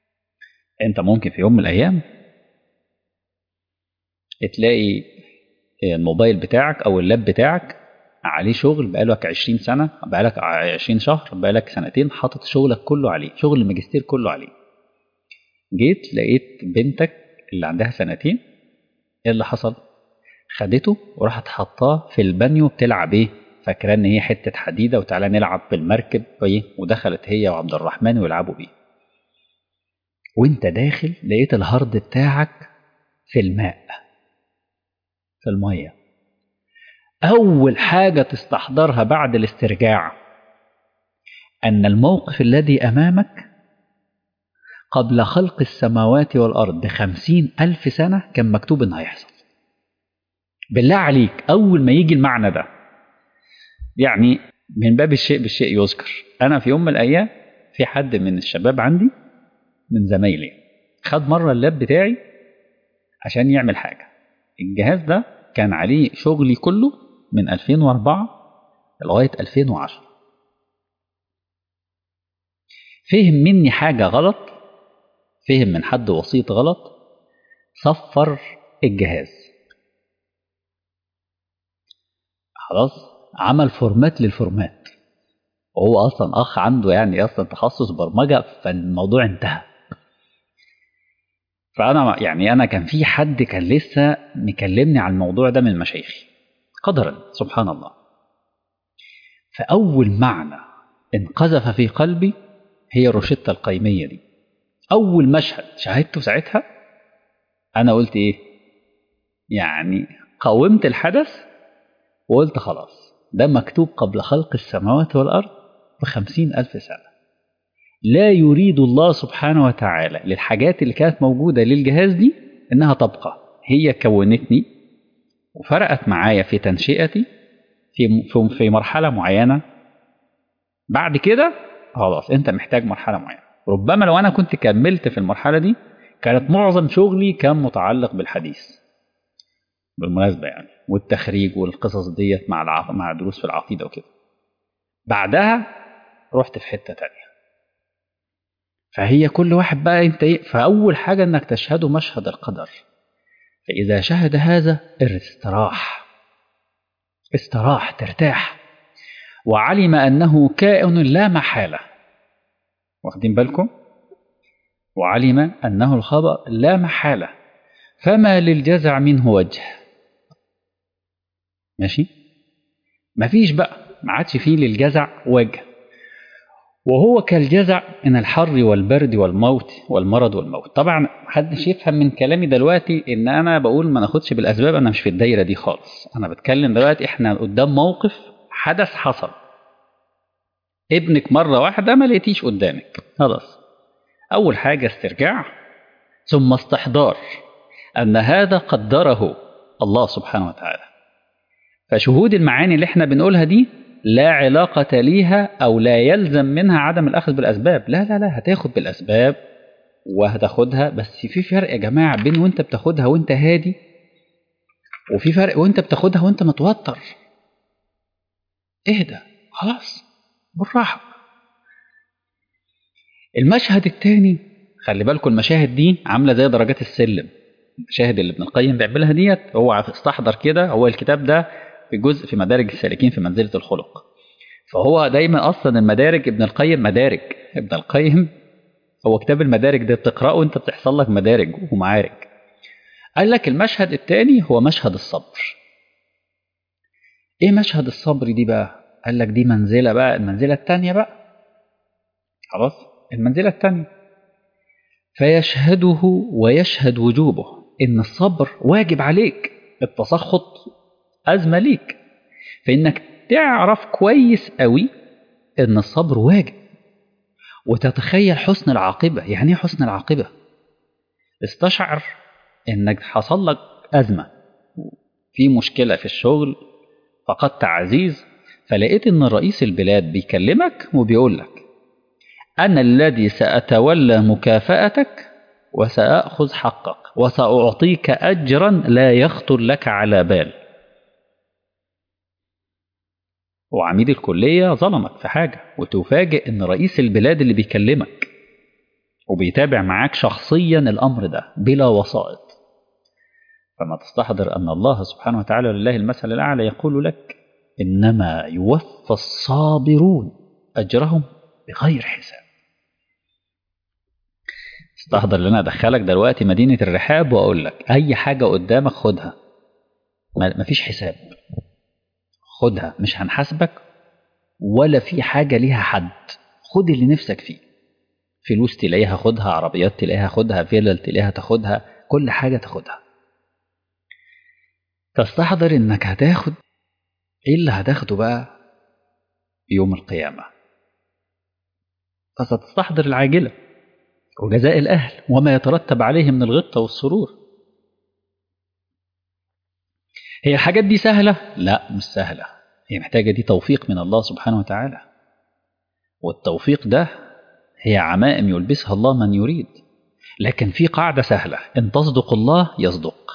انت ممكن في يوم من الايام تلاقي الموبايل بتاعك او اللاب بتاعك عليه شغل بقالك 20 سنه بقالك 20 شهر بقالك سنتين حاطط شغلك كله عليه شغل الماجستير كله عليه جيت لقيت بنتك اللي عندها سنتين ايه اللي حصل خدته وراحت حطاه في البانيو بتلعب ايه فاكره ان هي حته حديده وتعالى نلعب بالمركب وايه ودخلت هي وعبد الرحمن ويلعبوا بيه وانت داخل لقيت الهارد بتاعك في الماء في الميه اول حاجه تستحضرها بعد الاسترجاع ان الموقف الذي امامك قبل خلق السماوات والارض بخمسين الف سنه كان مكتوب انه هيحصل بالله عليك اول ما يجي المعنى ده يعني من باب الشيء بالشيء يذكر انا في يوم من الايام في حد من الشباب عندي من زمايلي خد مره اللاب بتاعي عشان يعمل حاجه الجهاز ده كان عليه شغلي كله من 2004 لغايه 2010 فهم مني حاجه غلط فهم من حد وسيط غلط صفر الجهاز خلاص عمل فورمات للفورمات وهو اصلا اخ عنده يعني اصلا تخصص برمجه فالموضوع انتهى فانا يعني انا كان في حد كان لسه مكلمني على الموضوع ده من مشايخي قدرا سبحان الله فاول معنى انقذف في قلبي هي الروشته القيميه دي اول مشهد شاهدته ساعتها انا قلت ايه يعني قاومت الحدث وقلت خلاص ده مكتوب قبل خلق السماوات والأرض بخمسين ألف سنة لا يريد الله سبحانه وتعالى للحاجات اللي كانت موجودة للجهاز دي إنها تبقى هي كونتني وفرقت معايا في تنشئتي في في مرحلة معينة بعد كده خلاص أنت محتاج مرحلة معينة ربما لو أنا كنت كملت في المرحلة دي كانت معظم شغلي كان متعلق بالحديث بالمناسبة يعني والتخريج والقصص ديت مع الع... مع دروس في العقيدة وكده بعدها رحت في حتة تانية فهي كل واحد بقى انت ايه فأول حاجة انك تشهده مشهد القدر فإذا شهد هذا استراح استراح ترتاح وعلم أنه كائن لا محالة واخدين بالكم وعلم أنه الخبر لا محالة فما للجزع منه وجه ماشي مفيش بقى ما عادش فيه للجزع وجه وهو كالجزع من الحر والبرد والموت والمرض والموت طبعا محدش يفهم من كلامي دلوقتي ان انا بقول ما ناخدش بالاسباب انا مش في الدايره دي خالص انا بتكلم دلوقتي احنا قدام موقف حدث حصل ابنك مره واحده ما لقيتيش قدامك خلاص اول حاجه استرجاع ثم استحضار ان هذا قدره الله سبحانه وتعالى فشهود المعاني اللي احنا بنقولها دي لا علاقة ليها أو لا يلزم منها عدم الأخذ بالأسباب لا لا لا هتاخد بالأسباب وهتاخدها بس في فرق يا جماعة بين وانت بتاخدها وانت هادي وفي فرق وانت بتاخدها وانت متوتر اهدى خلاص بالراحة المشهد الثاني خلي بالكم المشاهد دي عاملة زي درجات السلم المشاهد اللي ابن القيم بيعملها ديت هو استحضر كده هو الكتاب ده في جزء في مدارج السالكين في منزلة الخلق فهو دايما أصلا المدارج ابن القيم مدارج ابن القيم هو كتاب المدارج ده بتقرأه وانت بتحصل لك مدارج ومعارج قال لك المشهد الثاني هو مشهد الصبر ايه مشهد الصبر دي بقى قال لك دي منزلة بقى المنزلة الثانية بقى خلاص المنزلة الثانية فيشهده ويشهد وجوبه ان الصبر واجب عليك التسخط أزمة ليك فإنك تعرف كويس قوي إن الصبر واجب وتتخيل حسن العاقبة يعني إيه حسن العاقبة استشعر إنك حصل لك أزمة في مشكلة في الشغل فقدت عزيز فلقيت إن رئيس البلاد بيكلمك وبيقول لك أنا الذي سأتولى مكافأتك وسأخذ حقك وسأعطيك أجرا لا يخطر لك على بال وعميد الكلية ظلمك في حاجة وتفاجئ إن رئيس البلاد اللي بيكلمك وبيتابع معاك شخصيا الأمر ده بلا وسائط فما تستحضر أن الله سبحانه وتعالى لله المثل الأعلى يقول لك إنما يوفى الصابرون أجرهم بغير حساب استحضر ان انا ادخلك دلوقتي مدينه الرحاب واقول لك اي حاجه قدامك خدها ما- مفيش حساب خدها مش هنحاسبك ولا في حاجه ليها حد خد اللي نفسك فيه فلوس تلاقيها خدها عربيات تلاقيها خدها فيلل تلاقيها تاخدها كل حاجه تاخدها تستحضر انك هتاخد ايه اللي هتاخده بقى يوم القيامه فستستحضر العاجله وجزاء الأهل وما يترتب عليه من الغبطة والسرور هي الحاجات دي سهلة؟ لا مش سهلة هي محتاجة دي توفيق من الله سبحانه وتعالى والتوفيق ده هي عمائم يلبسها الله من يريد لكن في قاعدة سهلة إن تصدق الله يصدق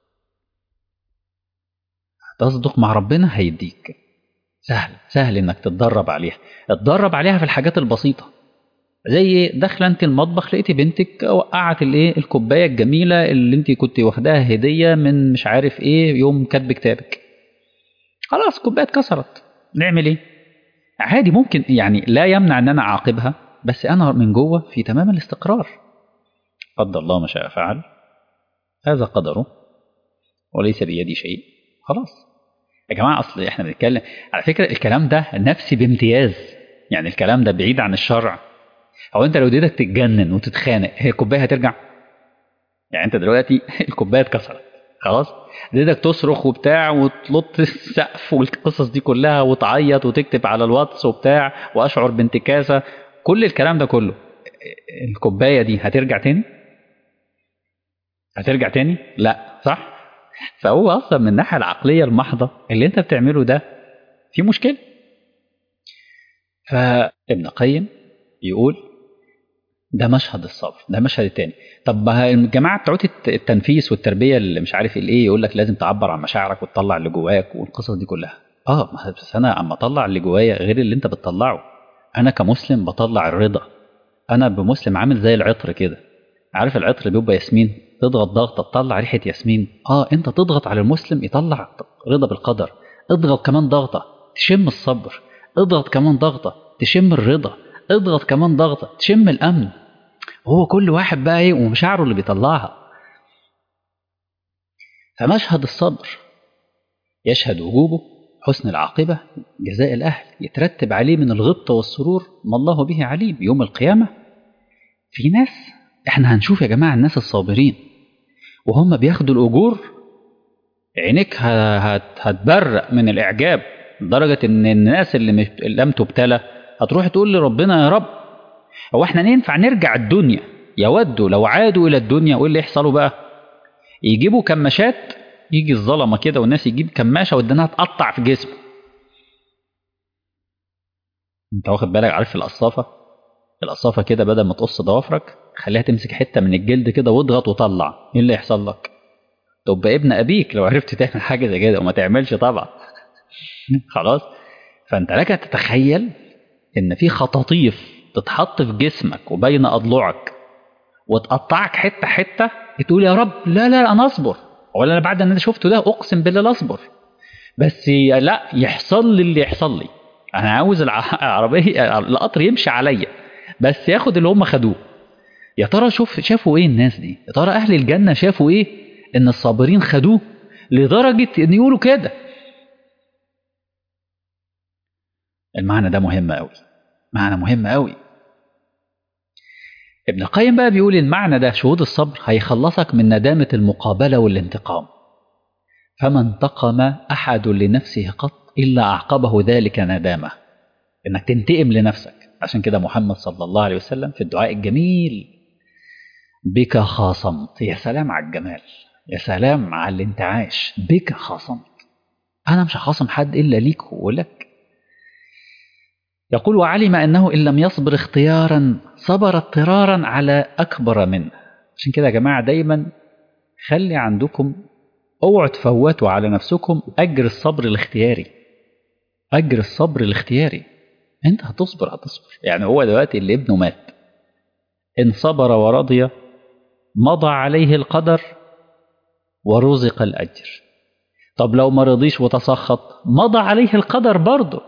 تصدق مع ربنا هيديك سهل سهل إنك تتدرب عليها اتدرب عليها في الحاجات البسيطة زي داخله انت المطبخ لقيتي بنتك وقعت الايه الكوبايه الجميله اللي انت كنت واخداها هديه من مش عارف ايه يوم كاتب كتابك خلاص الكوبايه اتكسرت نعمل ايه عادي ممكن يعني لا يمنع ان انا اعاقبها بس انا من جوه في تمام الاستقرار قدر الله ما شاء فعل هذا قدره وليس بيدي شيء خلاص يا جماعه اصل احنا بنتكلم على فكره الكلام ده نفسي بامتياز يعني الكلام ده بعيد عن الشرع هو انت لو اديتك تتجنن وتتخانق هي الكوبايه هترجع يعني انت دلوقتي الكوبايه اتكسرت خلاص اديتك تصرخ وبتاع وتلط السقف والقصص دي كلها وتعيط وتكتب على الواتس وبتاع واشعر بانتكاسه كل الكلام ده كله الكوبايه دي هترجع تاني هترجع تاني لا صح فهو اصلا من الناحيه العقليه المحضه اللي انت بتعمله ده في مشكله فابن قيم يقول ده مشهد الصبر ده مشهد التاني طب ما الجماعه بتوع التنفيس والتربيه اللي مش عارف الايه يقول لك لازم تعبر عن مشاعرك وتطلع اللي جواك والقصص دي كلها اه بس انا اما اطلع اللي جوايا غير اللي انت بتطلعه انا كمسلم بطلع الرضا انا بمسلم عامل زي العطر كده عارف العطر اللي بيبقى ياسمين تضغط ضغطه تطلع ريحه ياسمين اه انت تضغط على المسلم يطلع رضا بالقدر اضغط كمان ضغطه تشم الصبر اضغط كمان ضغطه تشم الرضا اضغط كمان ضغطه تشم الامن هو كل واحد بقى ايه ومشاعره اللي بيطلعها فمشهد الصبر يشهد وجوبه حسن العاقبة جزاء الأهل يترتب عليه من الغبطة والسرور ما الله به عليم يوم القيامة في ناس احنا هنشوف يا جماعة الناس الصابرين وهم بياخدوا الأجور عينيك هتبرق من الإعجاب لدرجة إن الناس اللي مش لم تبتلى هتروح تقول لربنا يا رب هو احنا ينفع نرجع الدنيا يودوا لو عادوا الى الدنيا وايه اللي يحصلوا بقى يجيبوا كماشات يجي الظلمه كده والناس يجيب كماشه ودنها تقطع في جسمه انت واخد بالك عارف القصافه القصافه كده بدل ما تقص ضوافرك خليها تمسك حته من الجلد كده واضغط وطلع ايه اللي يحصل لك تبقى ابن ابيك لو عرفت تعمل حاجه زي كده وما تعملش طبعا خلاص فانت لك تتخيل ان في خطاطيف تتحط في جسمك وبين اضلعك وتقطعك حته حته تقول يا رب لا لا انا اصبر ولا انا بعد ان انا شفته ده اقسم بالله لا اصبر بس لا يحصل لي اللي يحصل لي انا عاوز العربيه القطر يمشي عليا بس ياخد اللي هم خدوه يا ترى شوف شافوا ايه الناس دي يا ترى اهل الجنه شافوا ايه ان الصابرين خدوه لدرجه ان يقولوا كده المعنى ده مهم قوي معنى مهم قوي ابن القيم بقى بيقول المعنى ده شهود الصبر هيخلصك من ندامة المقابلة والانتقام فما انتقم أحد لنفسه قط إلا أعقبه ذلك ندامة إنك تنتقم لنفسك عشان كده محمد صلى الله عليه وسلم في الدعاء الجميل بك خاصمت يا سلام على الجمال يا سلام على الانتعاش بك خاصمت أنا مش هخاصم حد إلا ليك ولك يقول وعلم أنه إن لم يصبر اختيارا صبر اضطرارا على أكبر منه عشان كده يا جماعة دايما خلي عندكم اوعوا تفوتوا على نفسكم أجر الصبر الاختياري أجر الصبر الاختياري أنت هتصبر هتصبر يعني هو دلوقتي اللي ابنه مات إن صبر ورضي مضى عليه القدر ورزق الأجر طب لو ما رضيش وتسخط مضى عليه القدر برضه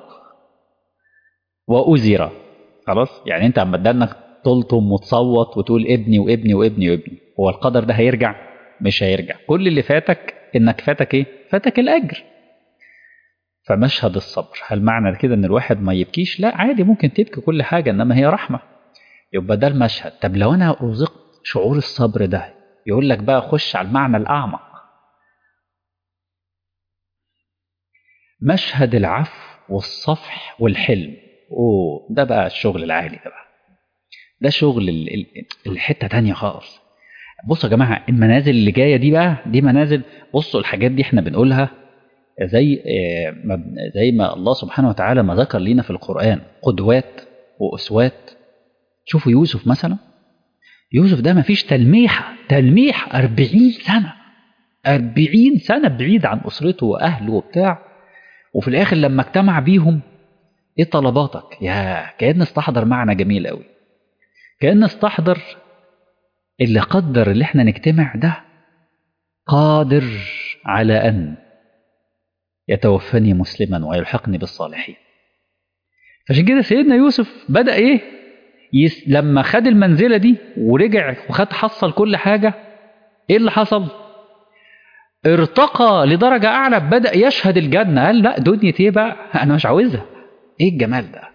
وأزر خلاص يعني أنت عم بدلنا تلطم وتصوت وتقول ابني وابني وابني وابني هو القدر ده هيرجع مش هيرجع كل اللي فاتك انك فاتك ايه فاتك الاجر فمشهد الصبر هل معنى كده ان الواحد ما يبكيش لا عادي ممكن تبكي كل حاجة انما هي رحمة يبقى ده المشهد طب لو انا رزقت شعور الصبر ده يقول لك بقى خش على المعنى الاعمق مشهد العفو والصفح والحلم اوه ده بقى الشغل العالي ده بقى ده شغل ال- ال- الحته تانية خالص بصوا يا جماعه المنازل اللي جايه دي بقى دي منازل بصوا الحاجات دي احنا بنقولها زي آه، ما- زي ما الله سبحانه وتعالى ما ذكر لنا في القران قدوات واسوات شوفوا يوسف مثلا يوسف ده ما فيش تلميحه تلميح 40 سنه 40 سنه بعيد عن اسرته واهله وبتاع وفي الاخر لما اجتمع بيهم ايه طلباتك يا كأن استحضر معنى جميل قوي كأن استحضر اللي قدر اللي احنا نجتمع ده قادر على أن يتوفني مسلما ويلحقني بالصالحين فعشان كده سيدنا يوسف بدأ ايه يس... لما خد المنزلة دي ورجع وخد حصل كل حاجة ايه اللي حصل ارتقى لدرجة أعلى بدأ يشهد الجنة قال لا دنيا ايه بقى أنا مش عاوزها ايه الجمال ده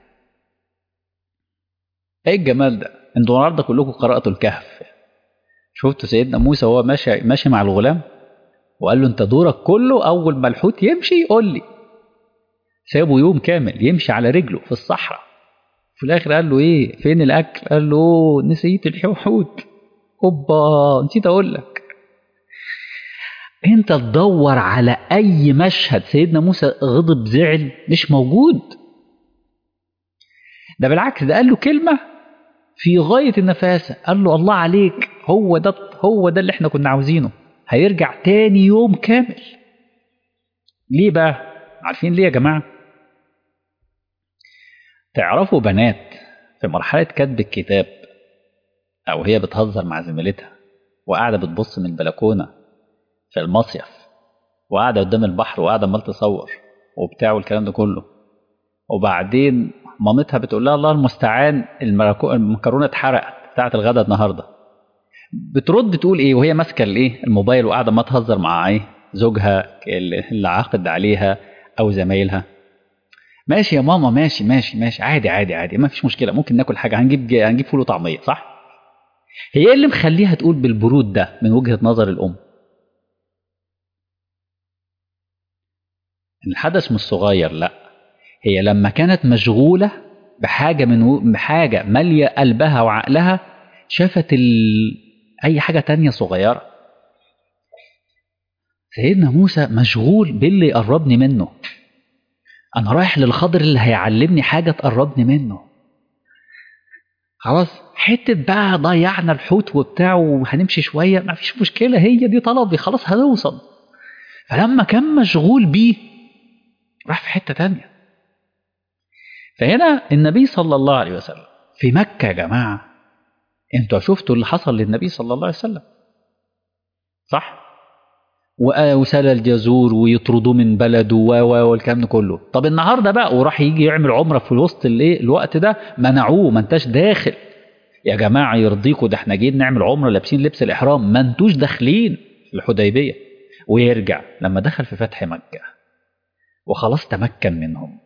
ايه الجمال ده انتوا النهارده كلكم قرأتوا الكهف شفتوا سيدنا موسى وهو ماشي ماشي مع الغلام وقال له انت دورك كله اول ما الحوت يمشي قول لي سابه يوم كامل يمشي على رجله في الصحراء في الاخر قال له ايه فين الاكل قال له "أوه، نسيت الحوت اوبا نسيت اقول لك انت تدور على اي مشهد سيدنا موسى غضب زعل مش موجود ده بالعكس ده قال له كلمه في غايه النفاسه قال له الله عليك هو ده هو ده اللي احنا كنا عاوزينه هيرجع تاني يوم كامل ليه بقى عارفين ليه يا جماعه تعرفوا بنات في مرحله كتب الكتاب او هي بتهزر مع زميلتها وقاعده بتبص من البلكونه في المصيف وقاعده قدام البحر وقاعده عمال تصور وبتاع والكلام ده كله وبعدين مامتها بتقول لها الله المستعان المركو- المكرونه اتحرقت بتاعت الغدا النهارده بترد تقول ايه وهي ماسكه الايه الموبايل وقاعده ما تهزر مع ايه زوجها اللي عاقد عليها او زمايلها ماشي يا ماما ماشي ماشي ماشي عادي عادي عادي ما فيش مشكله ممكن ناكل حاجه هنجيب هنجيب فول وطعميه صح هي ايه اللي مخليها تقول بالبرود ده من وجهه نظر الام الحدث مش صغير لا هي لما كانت مشغوله بحاجه من و... بحاجه ماليه قلبها وعقلها شافت ال... اي حاجه تانية صغيره سيدنا موسى مشغول باللي يقربني منه انا رايح للخضر اللي هيعلمني حاجه تقربني منه خلاص حته بقى ضيعنا الحوت وبتاع وهنمشي شويه ما فيش مشكله هي دي طلبي خلاص هنوصل فلما كان مشغول بيه راح في حته تانية فهنا النبي صلى الله عليه وسلم في مكه يا جماعه انتوا شفتوا اللي حصل للنبي صلى الله عليه وسلم صح وسال الجزور ويطردوه من بلده و و والكلام ده كله طب النهارده بقى وراح يجي يعمل عمره في وسط الايه الوقت ده منعوه ما انتش داخل يا جماعه يرضيكوا ده احنا جايين نعمل عمره لابسين لبس الاحرام ما انتوش داخلين في الحديبيه ويرجع لما دخل في فتح مكه وخلاص تمكن منهم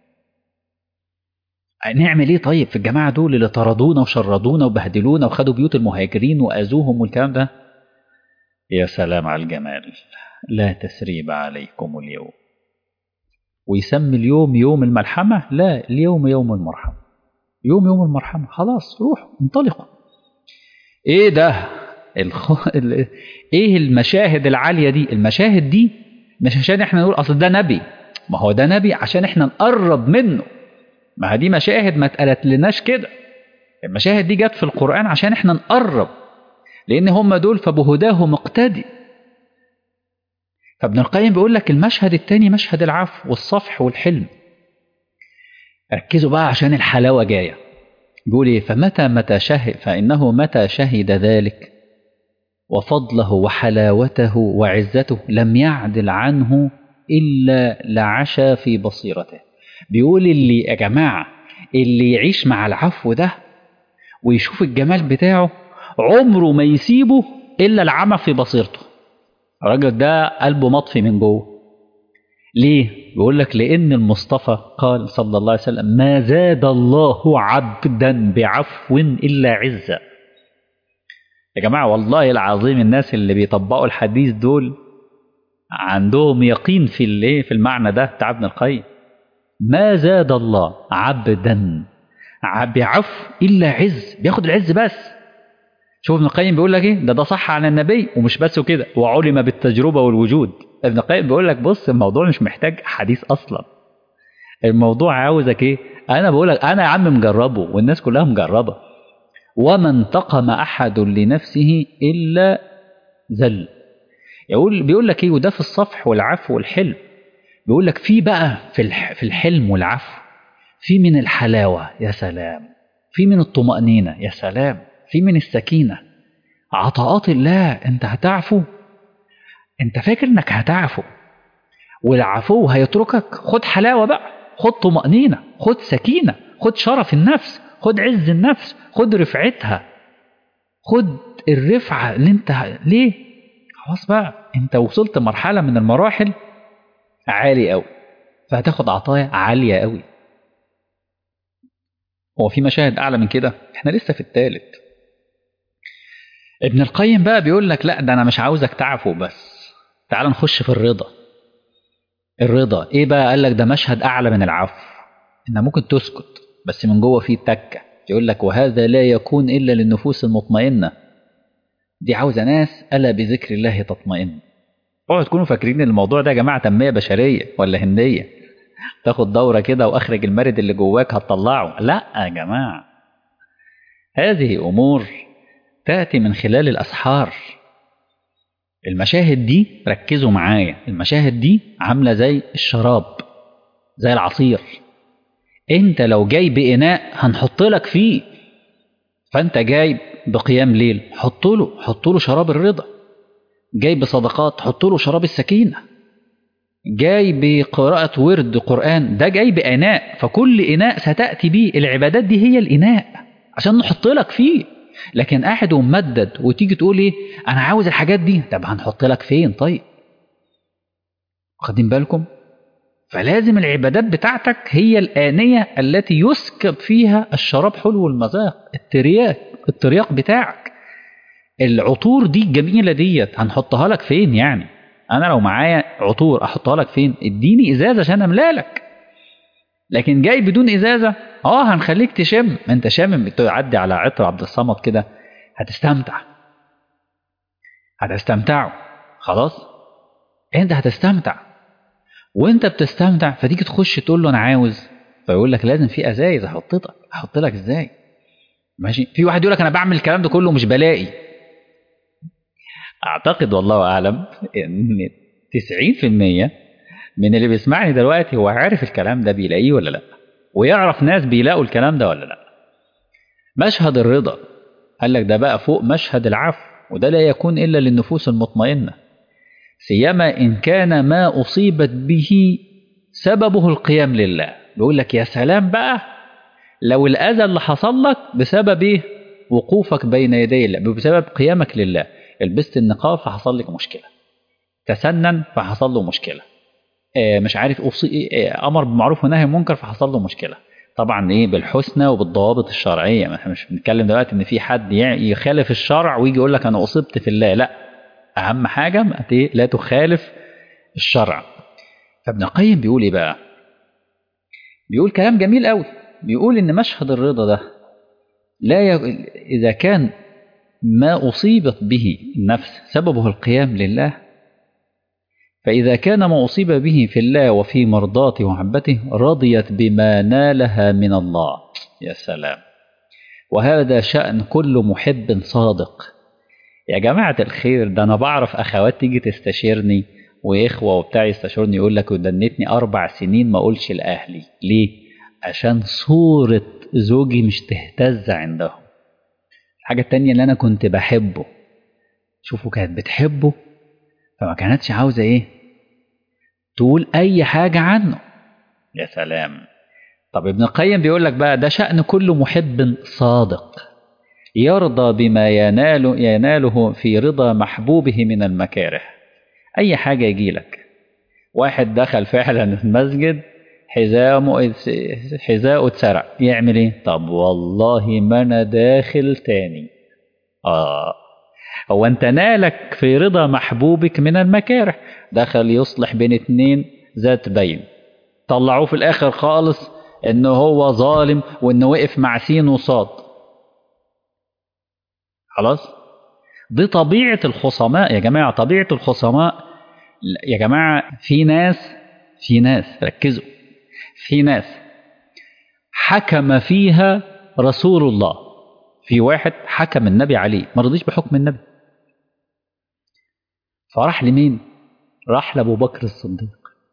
نعمل ايه طيب في الجماعه دول اللي طردونا وشردونا وبهدلونا وخدوا بيوت المهاجرين واذوهم والكلام ده يا سلام على الجمال لا تسريب عليكم اليوم ويسمي اليوم يوم الملحمة لا اليوم يوم المرحمة يوم يوم المرحمة خلاص روحوا انطلقوا ايه ده الخ... ال... ايه المشاهد العالية دي المشاهد دي مش عشان احنا نقول اصل ده نبي ما هو ده نبي عشان احنا نقرب منه ما دي مشاهد ما اتقالت لناش كده المشاهد دي جت في القرآن عشان احنا نقرب لان هم دول فبهداه مقتدي فابن القيم بيقول لك المشهد الثاني مشهد العفو والصفح والحلم ركزوا بقى عشان الحلاوه جايه بيقول ايه فمتى متى شهد فانه متى شهد ذلك وفضله وحلاوته وعزته لم يعدل عنه إلا لعشى في بصيرته بيقول اللي يا جماعة اللي يعيش مع العفو ده ويشوف الجمال بتاعه عمره ما يسيبه إلا العمى في بصيرته الراجل ده قلبه مطفي من جوه ليه؟ بيقول لك لأن المصطفى قال صلى الله عليه وسلم ما زاد الله عبدا بعفو إلا عزة يا جماعة والله العظيم الناس اللي بيطبقوا الحديث دول عندهم يقين في الايه في المعنى ده بتاع ابن القيم ما زاد الله عبدا بعفو الا عز بياخد العز بس شوف ابن القيم بيقول لك ايه ده ده صح عن النبي ومش بس كده وعلم بالتجربه والوجود ابن القيم بيقول لك بص الموضوع مش محتاج حديث اصلا الموضوع عاوزك ايه انا بقول لك انا يا عم مجربه والناس كلها مجربه وما انتقم احد لنفسه الا ذل يقول بيقول لك ايه وده في الصفح والعفو والحلم بيقول لك في بقى في في الحلم والعفو في من الحلاوه يا سلام في من الطمانينه يا سلام في من السكينه عطاءات الله انت هتعفو انت فاكر انك هتعفو والعفو هيتركك خد حلاوه بقى خد طمانينه خد سكينه خد شرف النفس خد عز النفس خد رفعتها خد الرفعه اللي انت ليه خلاص بقى انت وصلت مرحله من المراحل عالي قوي فهتاخد عطايا عاليه قوي هو في مشاهد اعلى من كده احنا لسه في الثالث ابن القيم بقى بيقول لك لا ده انا مش عاوزك تعفو بس تعال نخش في الرضا الرضا ايه بقى قال لك ده مشهد اعلى من العفو انك ممكن تسكت بس من جوه فيه تكه يقول لك وهذا لا يكون الا للنفوس المطمئنه دي عاوزه ناس الا بذكر الله تطمئن اوعوا تكونوا فاكرين ان الموضوع ده يا جماعه تنميه بشريه ولا هنديه تاخد دوره كده واخرج المرد اللي جواك هتطلعه لا يا جماعه هذه امور تاتي من خلال الاسحار المشاهد دي ركزوا معايا المشاهد دي عامله زي الشراب زي العصير انت لو جاي باناء هنحط لك فيه فانت جاي بقيام ليل حط له حط له شراب الرضا جاي بصدقات حط له شراب السكينه جاي بقراءة ورد قرآن ده جاي بإناء فكل إناء ستأتي به العبادات دي هي الإناء عشان نحط لك فيه لكن قاعد وممدد وتيجي تقول ايه انا عاوز الحاجات دي طب هنحط لك فين طيب واخدين بالكم فلازم العبادات بتاعتك هي الآنية التي يسكب فيها الشراب حلو المذاق الترياق الترياق بتاعك العطور دي الجميلة ديت هنحطها لك فين يعني انا لو معايا عطور احطها لك فين اديني ازازة عشان املا لك لكن جاي بدون ازازة اه هنخليك تشم ما انت شامم تعدي على عطر عبد الصمد كده هتستمتع هتستمتعوا خلاص انت هتستمتع وانت بتستمتع فتيجي تخش تقول له انا عاوز فيقول لك لازم في ازايز احط لك احط لك ازاي ماشي في واحد يقول لك انا بعمل الكلام ده كله مش بلاقي اعتقد والله اعلم ان 90% من اللي بيسمعني دلوقتي هو عارف الكلام ده بيلاقيه ولا لا ويعرف ناس بيلاقوا الكلام ده ولا لا مشهد الرضا قال لك ده بقى فوق مشهد العفو وده لا يكون الا للنفوس المطمئنه سيما ان كان ما اصيبت به سببه القيام لله بيقول لك يا سلام بقى لو الاذى اللي حصل لك بسبب ايه وقوفك بين يدي الله بسبب قيامك لله لبست النقاب فحصل لك مشكله تسنن فحصل له مشكله مش عارف أوصي امر بالمعروف ونهي عن المنكر فحصل له مشكله طبعا ايه بالحسنى وبالضوابط الشرعيه ما احنا مش بنتكلم دلوقتي ان في حد يخالف الشرع ويجي يقول لك انا اصبت في الله لا اهم حاجه لا تخالف الشرع فابن القيم بيقول ايه بقى بيقول كلام جميل قوي بيقول ان مشهد الرضا ده لا ي... اذا كان ما اصيبت به النفس سببه القيام لله فإذا كان ما أصيب به في الله وفي مرضاته ومحبته رضيت بما نالها من الله يا سلام وهذا شأن كل محب صادق يا جماعة الخير ده أنا بعرف أخوات تيجي تستشيرني وإخوة وبتاع يستشيرني يقول لك ودنتني أربع سنين ما أقولش لأهلي ليه؟ عشان صورة زوجي مش تهتز عندهم الحاجة التانية اللي أنا كنت بحبه شوفوا كانت بتحبه فما كانتش عاوزة إيه تقول أي حاجة عنه يا سلام طب ابن القيم بيقول لك بقى ده شأن كل محب صادق يرضى بما ينال يناله في رضا محبوبه من المكاره أي حاجة يجي لك واحد دخل فعلا المسجد حزامه حذاءه اتسرق يعمل ايه طب والله ما انا داخل تاني اه هو انت نالك في رضا محبوبك من المكاره دخل يصلح بين اتنين ذات بين طلعوه في الاخر خالص ان هو ظالم وانه وقف مع سين وصاد خلاص دي طبيعة الخصماء يا جماعة طبيعة الخصماء يا جماعة في ناس في ناس ركزوا في ناس حكم فيها رسول الله في واحد حكم النبي عليه ما رضيش بحكم النبي فراح لمين راح لابو بكر الصديق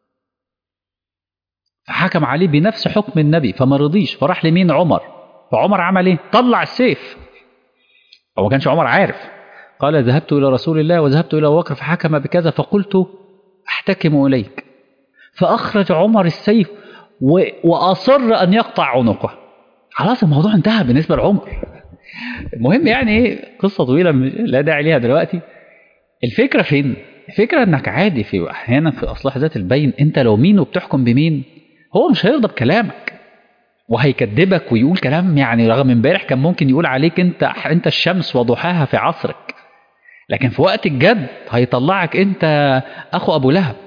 فحكم عليه بنفس حكم النبي فما رضيش فراح لمين عمر فعمر عمل ايه طلع السيف هو ما كانش عمر عارف قال ذهبت الى رسول الله وذهبت الى ابو بكر فحكم بكذا فقلت احتكم اليك فاخرج عمر السيف و... واصر ان يقطع عنقه خلاص الموضوع انتهى بالنسبه لعمر المهم يعني ايه قصه طويله لا داعي ليها دلوقتي الفكره فين الفكره انك عادي في احيانا في اصلاح ذات البين انت لو مين وبتحكم بمين هو مش هيرضى بكلامك وهيكذبك ويقول كلام يعني رغم امبارح كان ممكن يقول عليك انت انت الشمس وضحاها في عصرك لكن في وقت الجد هيطلعك انت اخو ابو لهب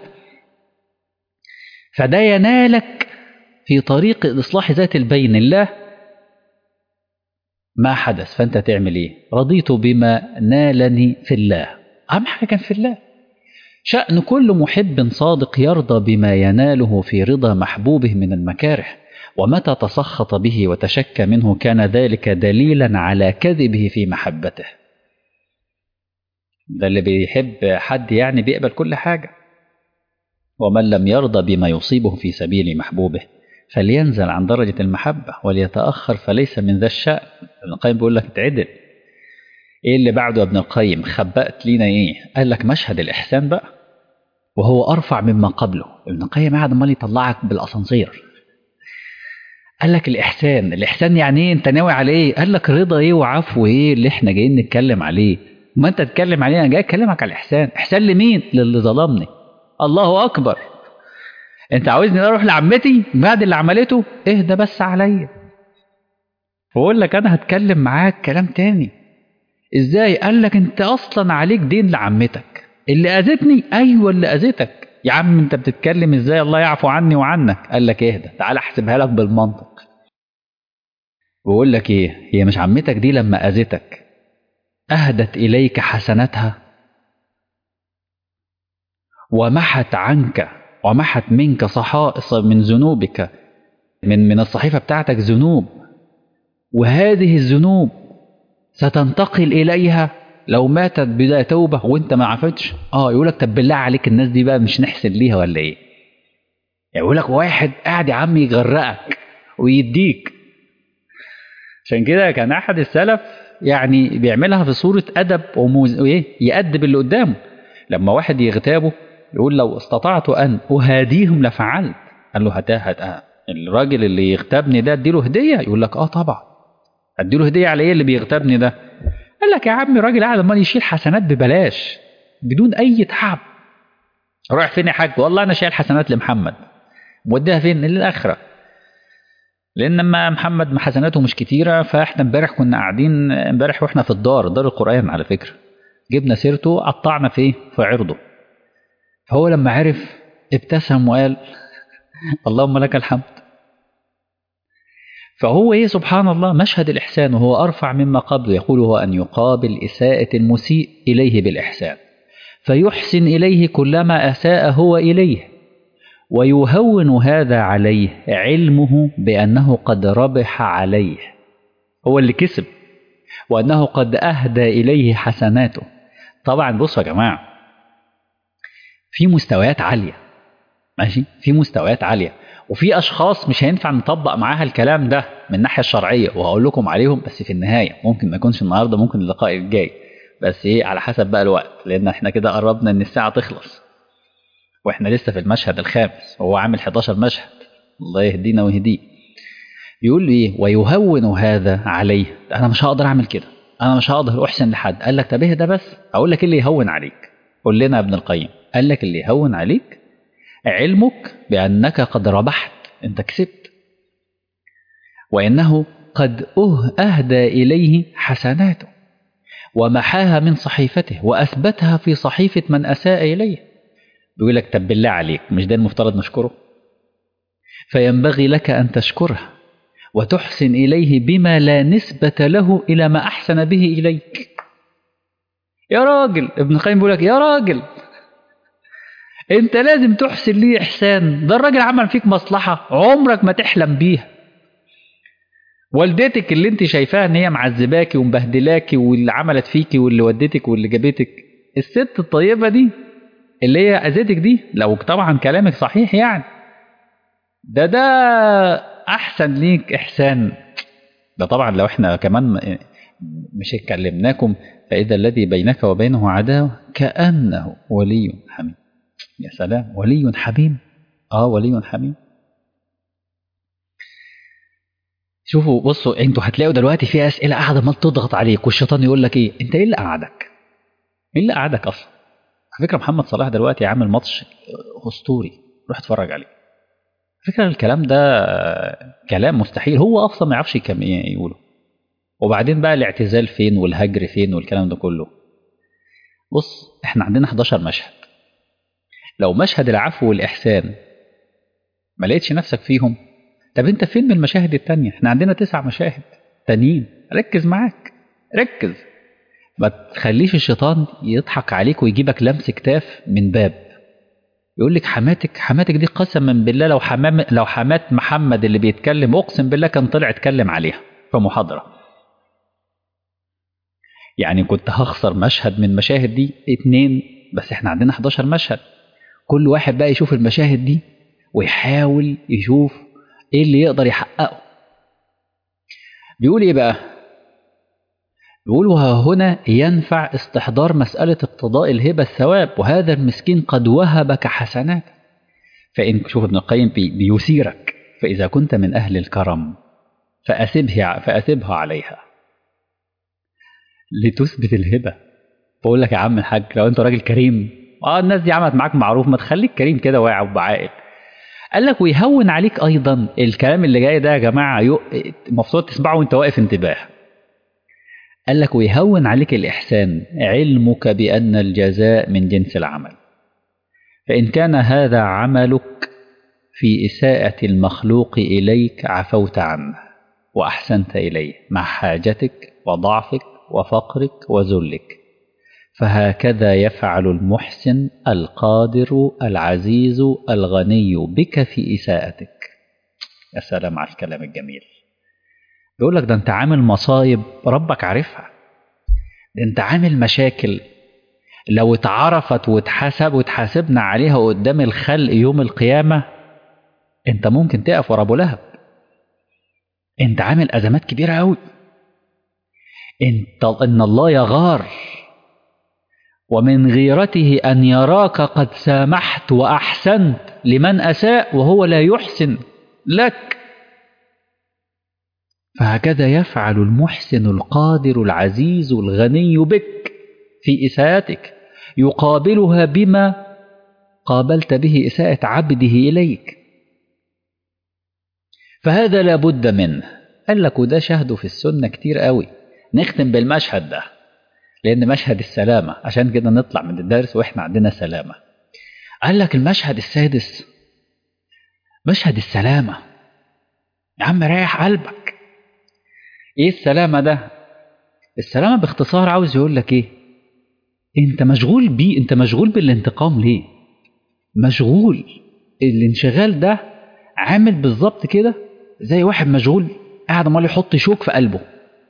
فده ينالك في طريق اصلاح ذات البين الله ما حدث فانت تعمل ايه رضيت بما نالني في الله اهم حاجه كان في الله شأن كل محب صادق يرضى بما يناله في رضا محبوبه من المكاره ومتى تسخط به وتشكى منه كان ذلك دليلا على كذبه في محبته ده اللي بيحب حد يعني بيقبل كل حاجة ومن لم يرضى بما يصيبه في سبيل محبوبه فلينزل عن درجة المحبة وليتأخر فليس من ذا الشأن ابن القيم بيقول لك اتعدل ايه اللي بعده يا ابن القيم خبأت لينا ايه قال لك مشهد الإحسان بقى وهو أرفع مما قبله ابن القيم قاعد امال يطلعك بالأسانسير قال لك الإحسان الإحسان يعني ايه انت ناوي على ايه قال لك رضا ايه وعفو ايه اللي احنا جايين نتكلم عليه ما انت تتكلم عليه انا جاي اكلمك على الإحسان إحسان لمين للي ظلمني الله أكبر انت عاوزني اروح لعمتي بعد اللي عملته اهدى بس عليا بقول لك انا هتكلم معاك كلام تاني ازاي قال لك انت اصلا عليك دين لعمتك اللي اذتني ايوه اللي اذتك يا عم انت بتتكلم ازاي الله يعفو عني وعنك قال لك اهدى تعال احسبها لك بالمنطق بقول لك ايه هي مش عمتك دي لما اذتك اهدت اليك حسناتها ومحت عنك ومحت منك صحائص من ذنوبك من من الصحيفه بتاعتك ذنوب وهذه الذنوب ستنتقل اليها لو ماتت بلا توبه وانت ما عفتش اه يقول لك طب بالله عليك الناس دي بقى مش نحسن ليها ولا ايه يقول لك واحد قاعد يا عم يغرقك ويديك عشان كده كان احد السلف يعني بيعملها في صوره ادب وموز... وايه يأدب اللي قدامه لما واحد يغتابه يقول لو استطعت ان اهاديهم لفعلت قال له هات هات الراجل اللي يغتابني ده اديله هديه يقول لك اه طبعا اديله هديه على ايه اللي بيغتابني ده قال لك يا عم الراجل قاعد امال يشيل حسنات ببلاش بدون اي تعب رايح فين يا حاج والله انا شايل حسنات لمحمد موديها فين للاخره لان لما محمد حسناته مش كتيره فاحنا امبارح كنا قاعدين امبارح واحنا في الدار دار القران على فكره جبنا سيرته قطعنا فيه في عرضه فهو لما عرف ابتسم وقال اللهم لك الحمد فهو ايه سبحان الله مشهد الإحسان وهو أرفع مما قبله يقول هو أن يقابل إساءة المسيء إليه بالإحسان فيحسن إليه كلما أساء هو إليه ويهون هذا عليه علمه بأنه قد ربح عليه هو اللي كسب وأنه قد أهدى إليه حسناته طبعا بصوا يا جماعة في مستويات عالية ماشي في مستويات عالية وفي اشخاص مش هينفع نطبق معاها الكلام ده من الناحيه الشرعيه وهقول لكم عليهم بس في النهايه ممكن ما يكونش النهارده ممكن اللقاء الجاي بس ايه على حسب بقى الوقت لان احنا كده قربنا ان الساعه تخلص واحنا لسه في المشهد الخامس هو عامل 11 مشهد الله يهدينا ويهديه يقول لي ايه ويهون هذا عليه انا مش هقدر اعمل كده انا مش هقدر احسن لحد قال لك طب ايه ده بس اقول لك ايه اللي يهون عليك قول لنا يا ابن القيم قال لك اللي يهون عليك علمك بانك قد ربحت انت كسبت وانه قد أه اهدى اليه حسناته ومحاها من صحيفته واثبتها في صحيفه من اساء اليه بيقول لك طب بالله عليك مش ده المفترض نشكره فينبغي لك ان تشكره وتحسن إليه بما لا نسبة له إلى ما أحسن به إليك يا راجل ابن القيم بيقول لك يا راجل انت لازم تحسن ليه احسان ده الراجل عمل فيك مصلحه عمرك ما تحلم بيها والدتك اللي انت شايفاها ان هي معذباكي ومبهدلاكي واللي عملت فيكي واللي ودتك واللي جابتك الست الطيبه دي اللي هي اذتك دي لو طبعا كلامك صحيح يعني ده ده احسن ليك احسان ده طبعا لو احنا كمان مش اتكلمناكم فاذا الذي بينك وبينه عداوه كانه ولي حميم يا سلام ولي حميم اه ولي حميم شوفوا بصوا انتوا هتلاقوا دلوقتي في اسئله قاعده ما تضغط عليك والشيطان يقول لك ايه انت ايه اللي قعدك ايه اللي قعدك اصلا على فكره محمد صلاح دلوقتي عامل ماتش اسطوري روح اتفرج عليه فكرة الكلام ده كلام مستحيل هو اصلا ما يعرفش يقوله وبعدين بقى الاعتزال فين والهجر فين والكلام ده كله بص احنا عندنا 11 مشهد لو مشهد العفو والاحسان ما لقيتش نفسك فيهم طب انت فين من المشاهد التانية احنا عندنا تسع مشاهد تانيين ركز معاك ركز ما تخليش الشيطان يضحك عليك ويجيبك لمس كتاف من باب يقول لك حماتك حماتك دي قسما بالله لو حمام لو حمات محمد اللي بيتكلم اقسم بالله كان طلع اتكلم عليها في محاضره يعني كنت هخسر مشهد من المشاهد دي اتنين بس احنا عندنا 11 مشهد كل واحد بقى يشوف المشاهد دي ويحاول يشوف ايه اللي يقدر يحققه بيقول ايه بقى بيقول وهنا ينفع استحضار مسألة اقتضاء الهبة الثواب وهذا المسكين قد وهبك حسنات فإن شوف ابن القيم بيثيرك فإذا كنت من أهل الكرم فأثبه فأثبها عليها لتثبت الهبة بقول لك يا عم الحاج لو أنت راجل كريم اه الناس دي عملت معاك معروف ما تخليك كريم كده واعي وبعاقل قال لك ويهون عليك أيضا الكلام اللي جاي ده يا جماعة المفروض تسمعه وأنت واقف انتباه قال لك ويهون عليك الإحسان علمك بأن الجزاء من جنس العمل فإن كان هذا عملك في إساءة المخلوق إليك عفوت عنه وأحسنت إليه مع حاجتك وضعفك وفقرك وذلك فهكذا يفعل المحسن القادر العزيز الغني بك في إساءتك يا سلام على الكلام الجميل يقول لك ده انت عامل مصايب ربك عارفها ده انت عامل مشاكل لو اتعرفت واتحسب واتحاسبنا عليها قدام الخلق يوم القيامة انت ممكن تقف ورا ابو لهب انت عامل ازمات كبيرة قوي انت ان الله يغار ومن غيرته ان يراك قد سامحت واحسنت لمن اساء وهو لا يحسن لك فهكذا يفعل المحسن القادر العزيز الغني بك في إساءتك يقابلها بما قابلت به إساءة عبده إليك فهذا لابد منه قال لك وده شهده في السنة كتير قوي نختم بالمشهد ده لأن مشهد السلامة عشان كده نطلع من الدرس وإحنا عندنا سلامة قال لك المشهد السادس مشهد السلامة يا عم ريح قلبك ايه السلامة ده السلامة باختصار عاوز يقول لك ايه انت مشغول بيه انت مشغول بالانتقام ليه مشغول الانشغال ده عامل بالظبط كده زي واحد مشغول قاعد امال يحط شوك في قلبه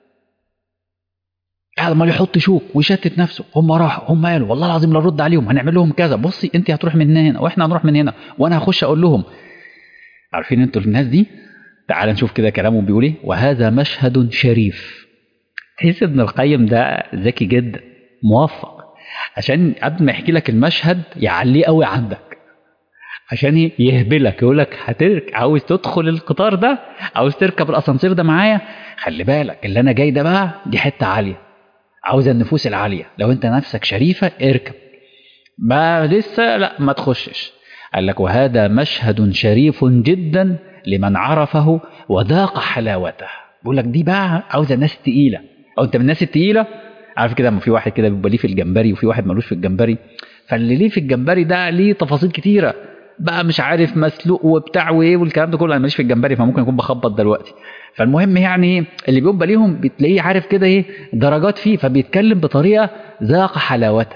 قاعد امال يحط شوك ويشتت نفسه هم راحوا هم قالوا والله العظيم لا نرد عليهم هنعمل لهم كذا بصي انت هتروح من هنا واحنا هنروح من هنا وانا هخش اقول لهم عارفين انتوا الناس دي تعال نشوف كده كلامه بيقول ايه وهذا مشهد شريف تحس ابن القيم ده ذكي جدا موفق عشان قبل ما يحكي لك المشهد يعليه قوي عندك عشان ي- يهبلك يقول لك هترك عاوز تدخل القطار ده عاوز تركب الاسانسير ده معايا خلي بالك اللي انا جاي ده بقى دي حته عاليه عاوز النفوس العاليه لو انت نفسك شريفه اركب ما لسه لا ما تخشش قال لك وهذا مشهد شريف جدا لمن عرفه وذاق حلاوته بيقول لك دي بقى عاوزه ناس تقيله او انت من الناس التقيله عارف كده لما في واحد كده بيبقى ليه في الجمبري وفي واحد ملوش في الجمبري فاللي ليه في الجمبري ده ليه تفاصيل كتيره بقى مش عارف مسلوق وبتاع وايه والكلام ده كله انا ماليش في الجمبري فممكن اكون بخبط دلوقتي فالمهم يعني اللي بيبقى ليهم بتلاقيه عارف كده ايه درجات فيه فبيتكلم بطريقه ذاق حلاوته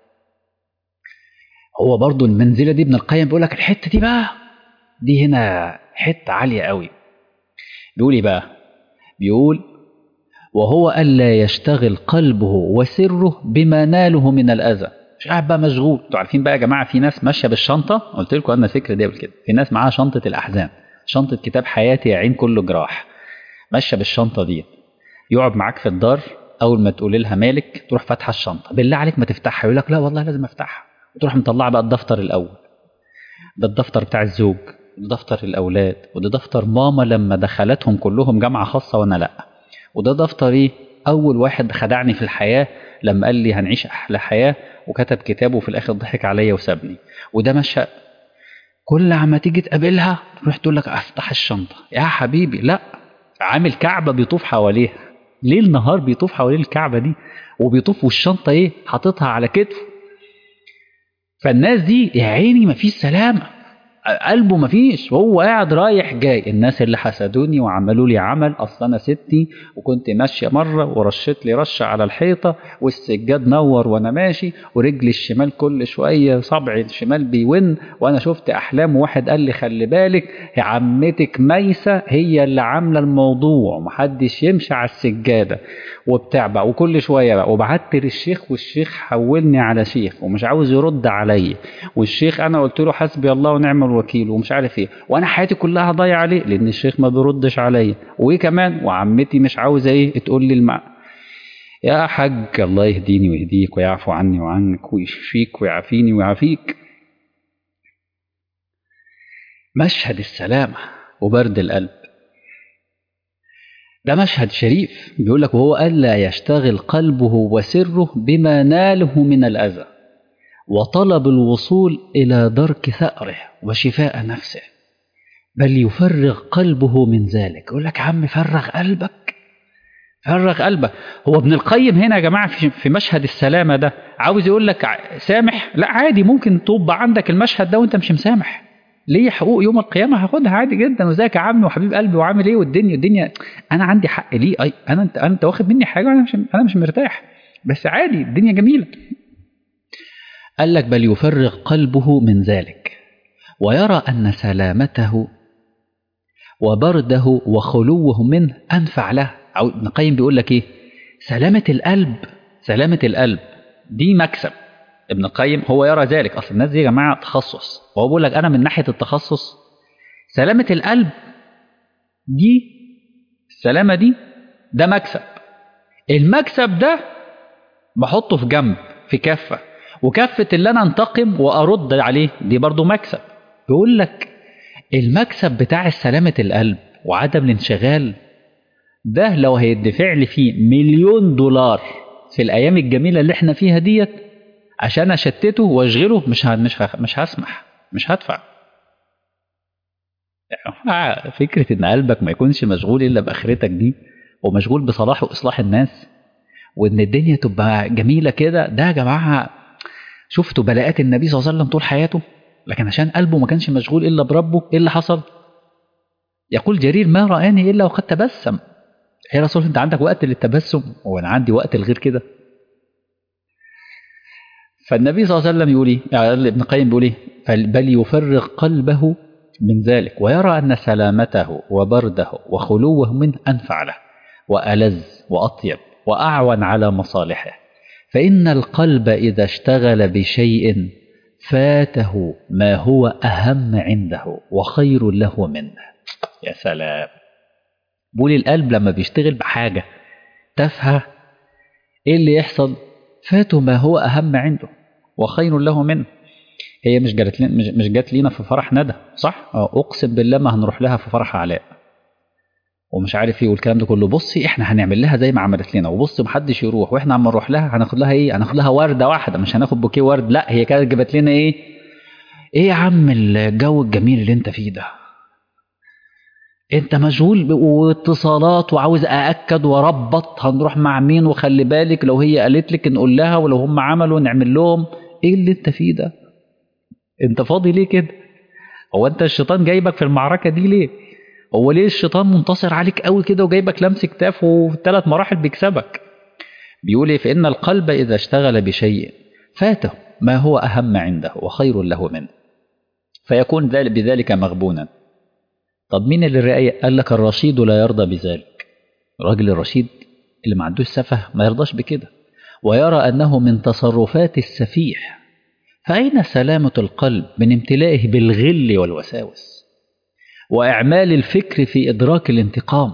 هو برضو المنزله دي ابن القيم بيقول لك الحته دي بقى دي هنا حته عاليه قوي بيقول ايه بقى بيقول وهو الا يشتغل قلبه وسره بما ناله من الاذى مش قاعد بقى مشغول انتوا عارفين بقى يا جماعه في ناس ماشيه بالشنطه قلت لكم انا الفكره دي قبل كده في ناس معاها شنطه الاحزان شنطه كتاب حياتي يا عين كله جراح ماشيه بالشنطه دي يقعد معاك في الدار اول ما تقول لها مالك تروح فاتحه الشنطه بالله عليك ما تفتحها يقول لك لا والله لازم افتحها وتروح مطلعه بقى الدفتر الاول ده الدفتر بتاع الزوج وده دفتر الاولاد وده دفتر ماما لما دخلتهم كلهم جامعه خاصه وانا لا وده دفتر ايه اول واحد خدعني في الحياه لما قال لي هنعيش احلى حياه وكتب كتابه وفي الاخر ضحك عليا وسابني وده مشى كل عما تيجي تقابلها تروح تقول لك افتح الشنطه يا حبيبي لا عامل كعبه بيطوف حواليها ليل نهار بيطوف حوالين الكعبه دي وبيطوف والشنطه ايه حاططها على كتفه فالناس دي يا عيني مفيش سلامه قلبه مفيش وهو قاعد رايح جاي الناس اللي حسدوني وعملوا لي عمل اصل انا ستي وكنت ماشيه مره ورشت لي رشه على الحيطه والسجاد نور وانا ماشي ورجلي الشمال كل شويه صبعي الشمال بيون وانا شفت احلام وواحد قال لي خلي بالك يا عمتك ميسه هي اللي عامله الموضوع محدش يمشي على السجاده وبتاع بقى وكل شويه بقى وبعت للشيخ والشيخ حولني على شيخ ومش عاوز يرد عليا والشيخ انا قلت له حسبي الله ونعم الوكيل ومش عارف ايه وانا حياتي كلها ضايعه عليه لان الشيخ ما بيردش عليا وايه كمان وعمتي مش عاوزه ايه تقول لي المع... يا حاج الله يهديني ويهديك ويعفو عني وعنك ويشفيك ويعافيني ويعافيك مشهد السلامة وبرد القلب ده مشهد شريف بيقول لك وهو ألا يشتغل قلبه وسره بما ناله من الأذى وطلب الوصول إلى درك ثأره وشفاء نفسه بل يفرغ قلبه من ذلك يقول لك عم فرغ قلبك فرغ قلبك هو ابن القيم هنا يا جماعة في في مشهد السلامة ده عاوز يقول لك ع- سامح لا عادي ممكن تبقى عندك المشهد ده وانت مش مسامح ليه حقوق يوم القيامة هاخدها عادي جدا وازيك يا عمي وحبيب قلبي وعامل ايه والدنيا الدنيا انا عندي حق ليه اي انا انت انت واخد مني حاجة وانا مش انا مش مرتاح بس عادي الدنيا جميلة قال لك بل يفرغ قلبه من ذلك ويرى أن سلامته وبرده وخلوه منه أنفع له أو ابن القيم بيقول لك إيه سلامة القلب سلامة القلب دي مكسب ابن القيم هو يرى ذلك أصل الناس دي يا جماعة تخصص وهو بيقول لك أنا من ناحية التخصص سلامة القلب دي السلامة دي ده مكسب المكسب ده بحطه في جنب في كفة وكفة اللي أنا أنتقم وأرد عليه دي برضو مكسب بيقول لك المكسب بتاع سلامة القلب وعدم الانشغال ده لو هيدفع لي فيه مليون دولار في الأيام الجميلة اللي احنا فيها ديت عشان أشتته وأشغله مش ه- مش ه- مش هسمح مش هدفع يعني فكرة إن قلبك ما يكونش مشغول إلا بآخرتك دي ومشغول بصلاح وإصلاح الناس وإن الدنيا تبقى جميلة كده ده يا جماعة شفتوا بلاءات النبي صلى الله عليه وسلم طول حياته لكن عشان قلبه ما كانش مشغول إلا بربه إيه اللي حصل؟ يقول جرير ما رآني إلا وقد تبسم يا رسول الله، أنت عندك وقت للتبسم وأنا عندي وقت لغير كده فالنبي صلى الله عليه وسلم يقول ايه يعني ابن القيم بيقول ايه فل- بل يفرغ قلبه من ذلك ويرى أن سلامته وبرده وخلوه منه أنفع له وألذ وأطيب وأعون على مصالحه فإن القلب إذا اشتغل بشيء فاته ما هو أهم عنده وخير له منه يا سلام بقول القلب لما بيشتغل بحاجة تافهة ايه اللي يحصل فاتوا ما هو أهم عنده وخير له منه هي مش جات لنا مش, مش جات لينا في فرح ندى صح؟ اه اقسم بالله ما هنروح لها في فرح علاء ومش عارف ايه والكلام ده كله بصي احنا هنعمل لها زي ما عملت لنا وبصي محدش يروح واحنا عم نروح لها هناخد لها ايه؟ هناخد لها ورده واحده مش هناخد بوكيه ورد لا هي كانت جابت لنا ايه؟ ايه يا عم الجو الجميل اللي انت فيه ده؟ انت مشغول واتصالات وعاوز ااكد واربط هنروح مع مين وخلي بالك لو هي قالت لك نقول لها ولو هم عملوا نعمل لهم ايه اللي انت فيه ده انت فاضي ليه كده هو انت الشيطان جايبك في المعركه دي ليه هو ليه الشيطان منتصر عليك قوي كده وجايبك لمس كتاف وفي ثلاث مراحل بيكسبك بيقول ايه فان القلب اذا اشتغل بشيء فاته ما هو اهم عنده وخير له منه فيكون ذلك بذلك مغبونا طب مين اللي رأي قال لك الرشيد لا يرضى بذلك الراجل الرشيد اللي ما عندوش سفه ما يرضاش بكده ويرى أنه من تصرفات السفيح فأين سلامة القلب من امتلائه بالغل والوساوس وإعمال الفكر في إدراك الانتقام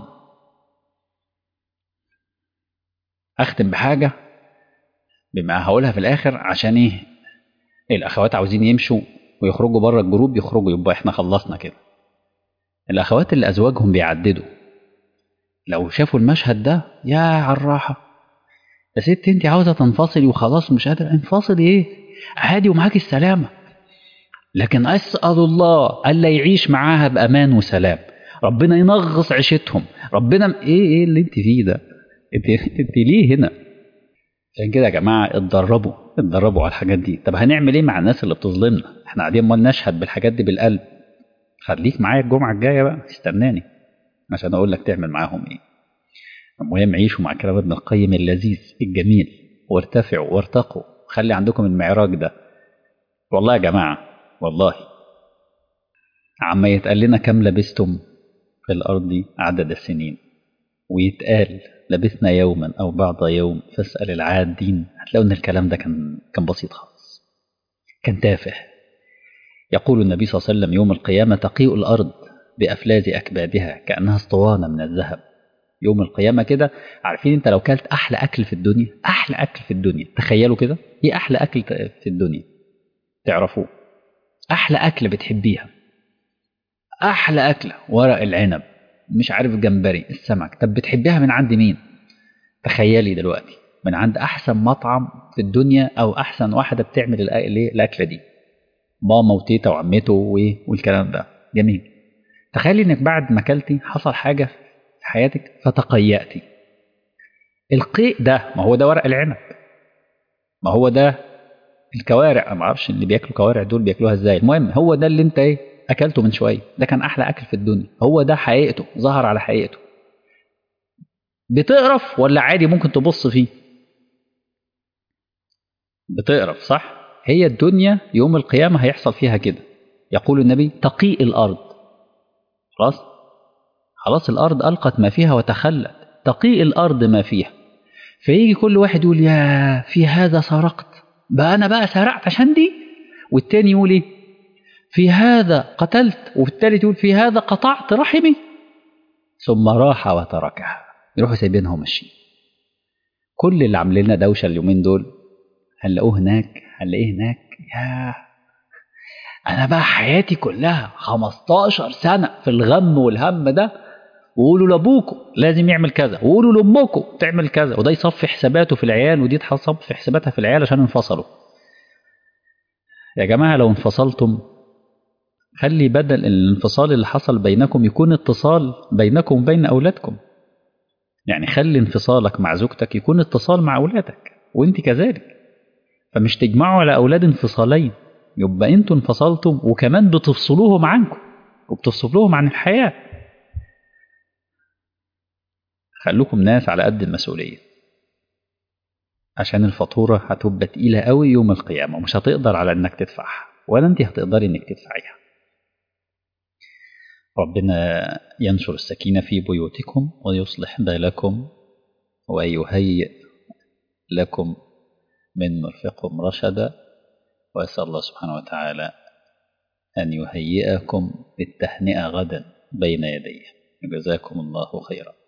أختم بحاجة بما هقولها في الآخر عشان إيه الأخوات عاوزين يمشوا ويخرجوا بره الجروب يخرجوا يبقى إحنا خلصنا كده الأخوات اللي أزواجهم بيعددوا لو شافوا المشهد ده يا عالراحة يا ست انت عاوزة تنفصلي وخلاص مش قادرة انفصلي ايه عادي ومعاكي السلامة لكن أسأل الله ألا يعيش معاها بأمان وسلام ربنا ينغص عيشتهم ربنا ايه ايه اللي انت فيه ده انت, انت ليه هنا عشان كده يا جماعة اتدربوا اتدربوا على الحاجات دي طب هنعمل ايه مع الناس اللي بتظلمنا احنا قاعدين امال نشهد بالحاجات دي بالقلب خليك معايا الجمعة الجاية بقى استناني عشان أقول لك تعمل معاهم إيه المهم عيشوا مع كلام ابن القيم اللذيذ الجميل وارتفعوا وارتقوا خلي عندكم المعراج ده والله يا جماعة والله عما يتقال لنا كم لبستم في الأرض عدد السنين ويتقال لبثنا يوما أو بعض يوم فاسأل العادين هتلاقوا إن الكلام ده كان كان بسيط خالص كان تافه يقول النبي صلى الله عليه وسلم يوم القيامة تقيء الأرض بأفلاز أكبادها كأنها اسطوانة من الذهب يوم القيامة كده عارفين انت لو كلت أحلى أكل في الدنيا أحلى أكل في الدنيا تخيلوا كده ايه أحلى أكل في الدنيا تعرفوه أحلى أكل بتحبيها أحلى أكلة ورق العنب مش عارف جمبري السمك طب بتحبيها من عند مين تخيلي دلوقتي من عند أحسن مطعم في الدنيا أو أحسن واحدة بتعمل الأكلة دي ماما وتيتا وعمته والكلام ده جميل تخيلي انك بعد ما اكلتي حصل حاجه في حياتك فتقيأتي القيء ده ما هو ده ورق العنب ما هو ده الكوارع انا ما اعرفش اللي بياكلوا كوارع دول بياكلوها ازاي المهم هو ده اللي انت ايه اكلته من شويه ده كان احلى اكل في الدنيا هو ده حقيقته ظهر على حقيقته بتقرف ولا عادي ممكن تبص فيه بتقرف صح هي الدنيا يوم القيامة هيحصل فيها كده يقول النبي تقيء الأرض خلاص خلاص الأرض ألقت ما فيها وتخلت تقيء الأرض ما فيها فيجي كل واحد يقول يا في هذا سرقت بقى أنا بقى سرقت عشان دي والتاني يقول إيه في هذا قتلت والتالت يقول في هذا قطعت رحمي ثم راح وتركها يروحوا سايبينها وماشيين كل اللي عاملين لنا دوشه اليومين دول هنلاقوه هناك هنلاقيه هناك يا انا بقى حياتي كلها 15 سنه في الغم والهم ده وقولوا لابوكم لازم يعمل كذا وقولوا لامكم تعمل كذا وده يصفي حساباته في العيال ودي تصفي حساباتها في العيال عشان انفصلوا يا جماعه لو انفصلتم خلي بدل الانفصال اللي حصل بينكم يكون اتصال بينكم وبين اولادكم يعني خلي انفصالك مع زوجتك يكون اتصال مع اولادك وانت كذلك فمش تجمعوا على اولاد انفصالين يبقى انتوا انفصلتم وكمان بتفصلوهم عنكم وبتفصلوهم عن الحياه خلوكم ناس على قد المسؤوليه عشان الفاتوره هتبقى تقيله قوي يوم القيامه ومش هتقدر على انك تدفعها ولا انت هتقدري انك تدفعيها ربنا ينشر السكينة في بيوتكم ويصلح بالكم ويهيئ لكم من مرفقكم رشدا وأسأل الله سبحانه وتعالى أن يهيئكم للتهنئة غدا بين يديه جزاكم الله خيرا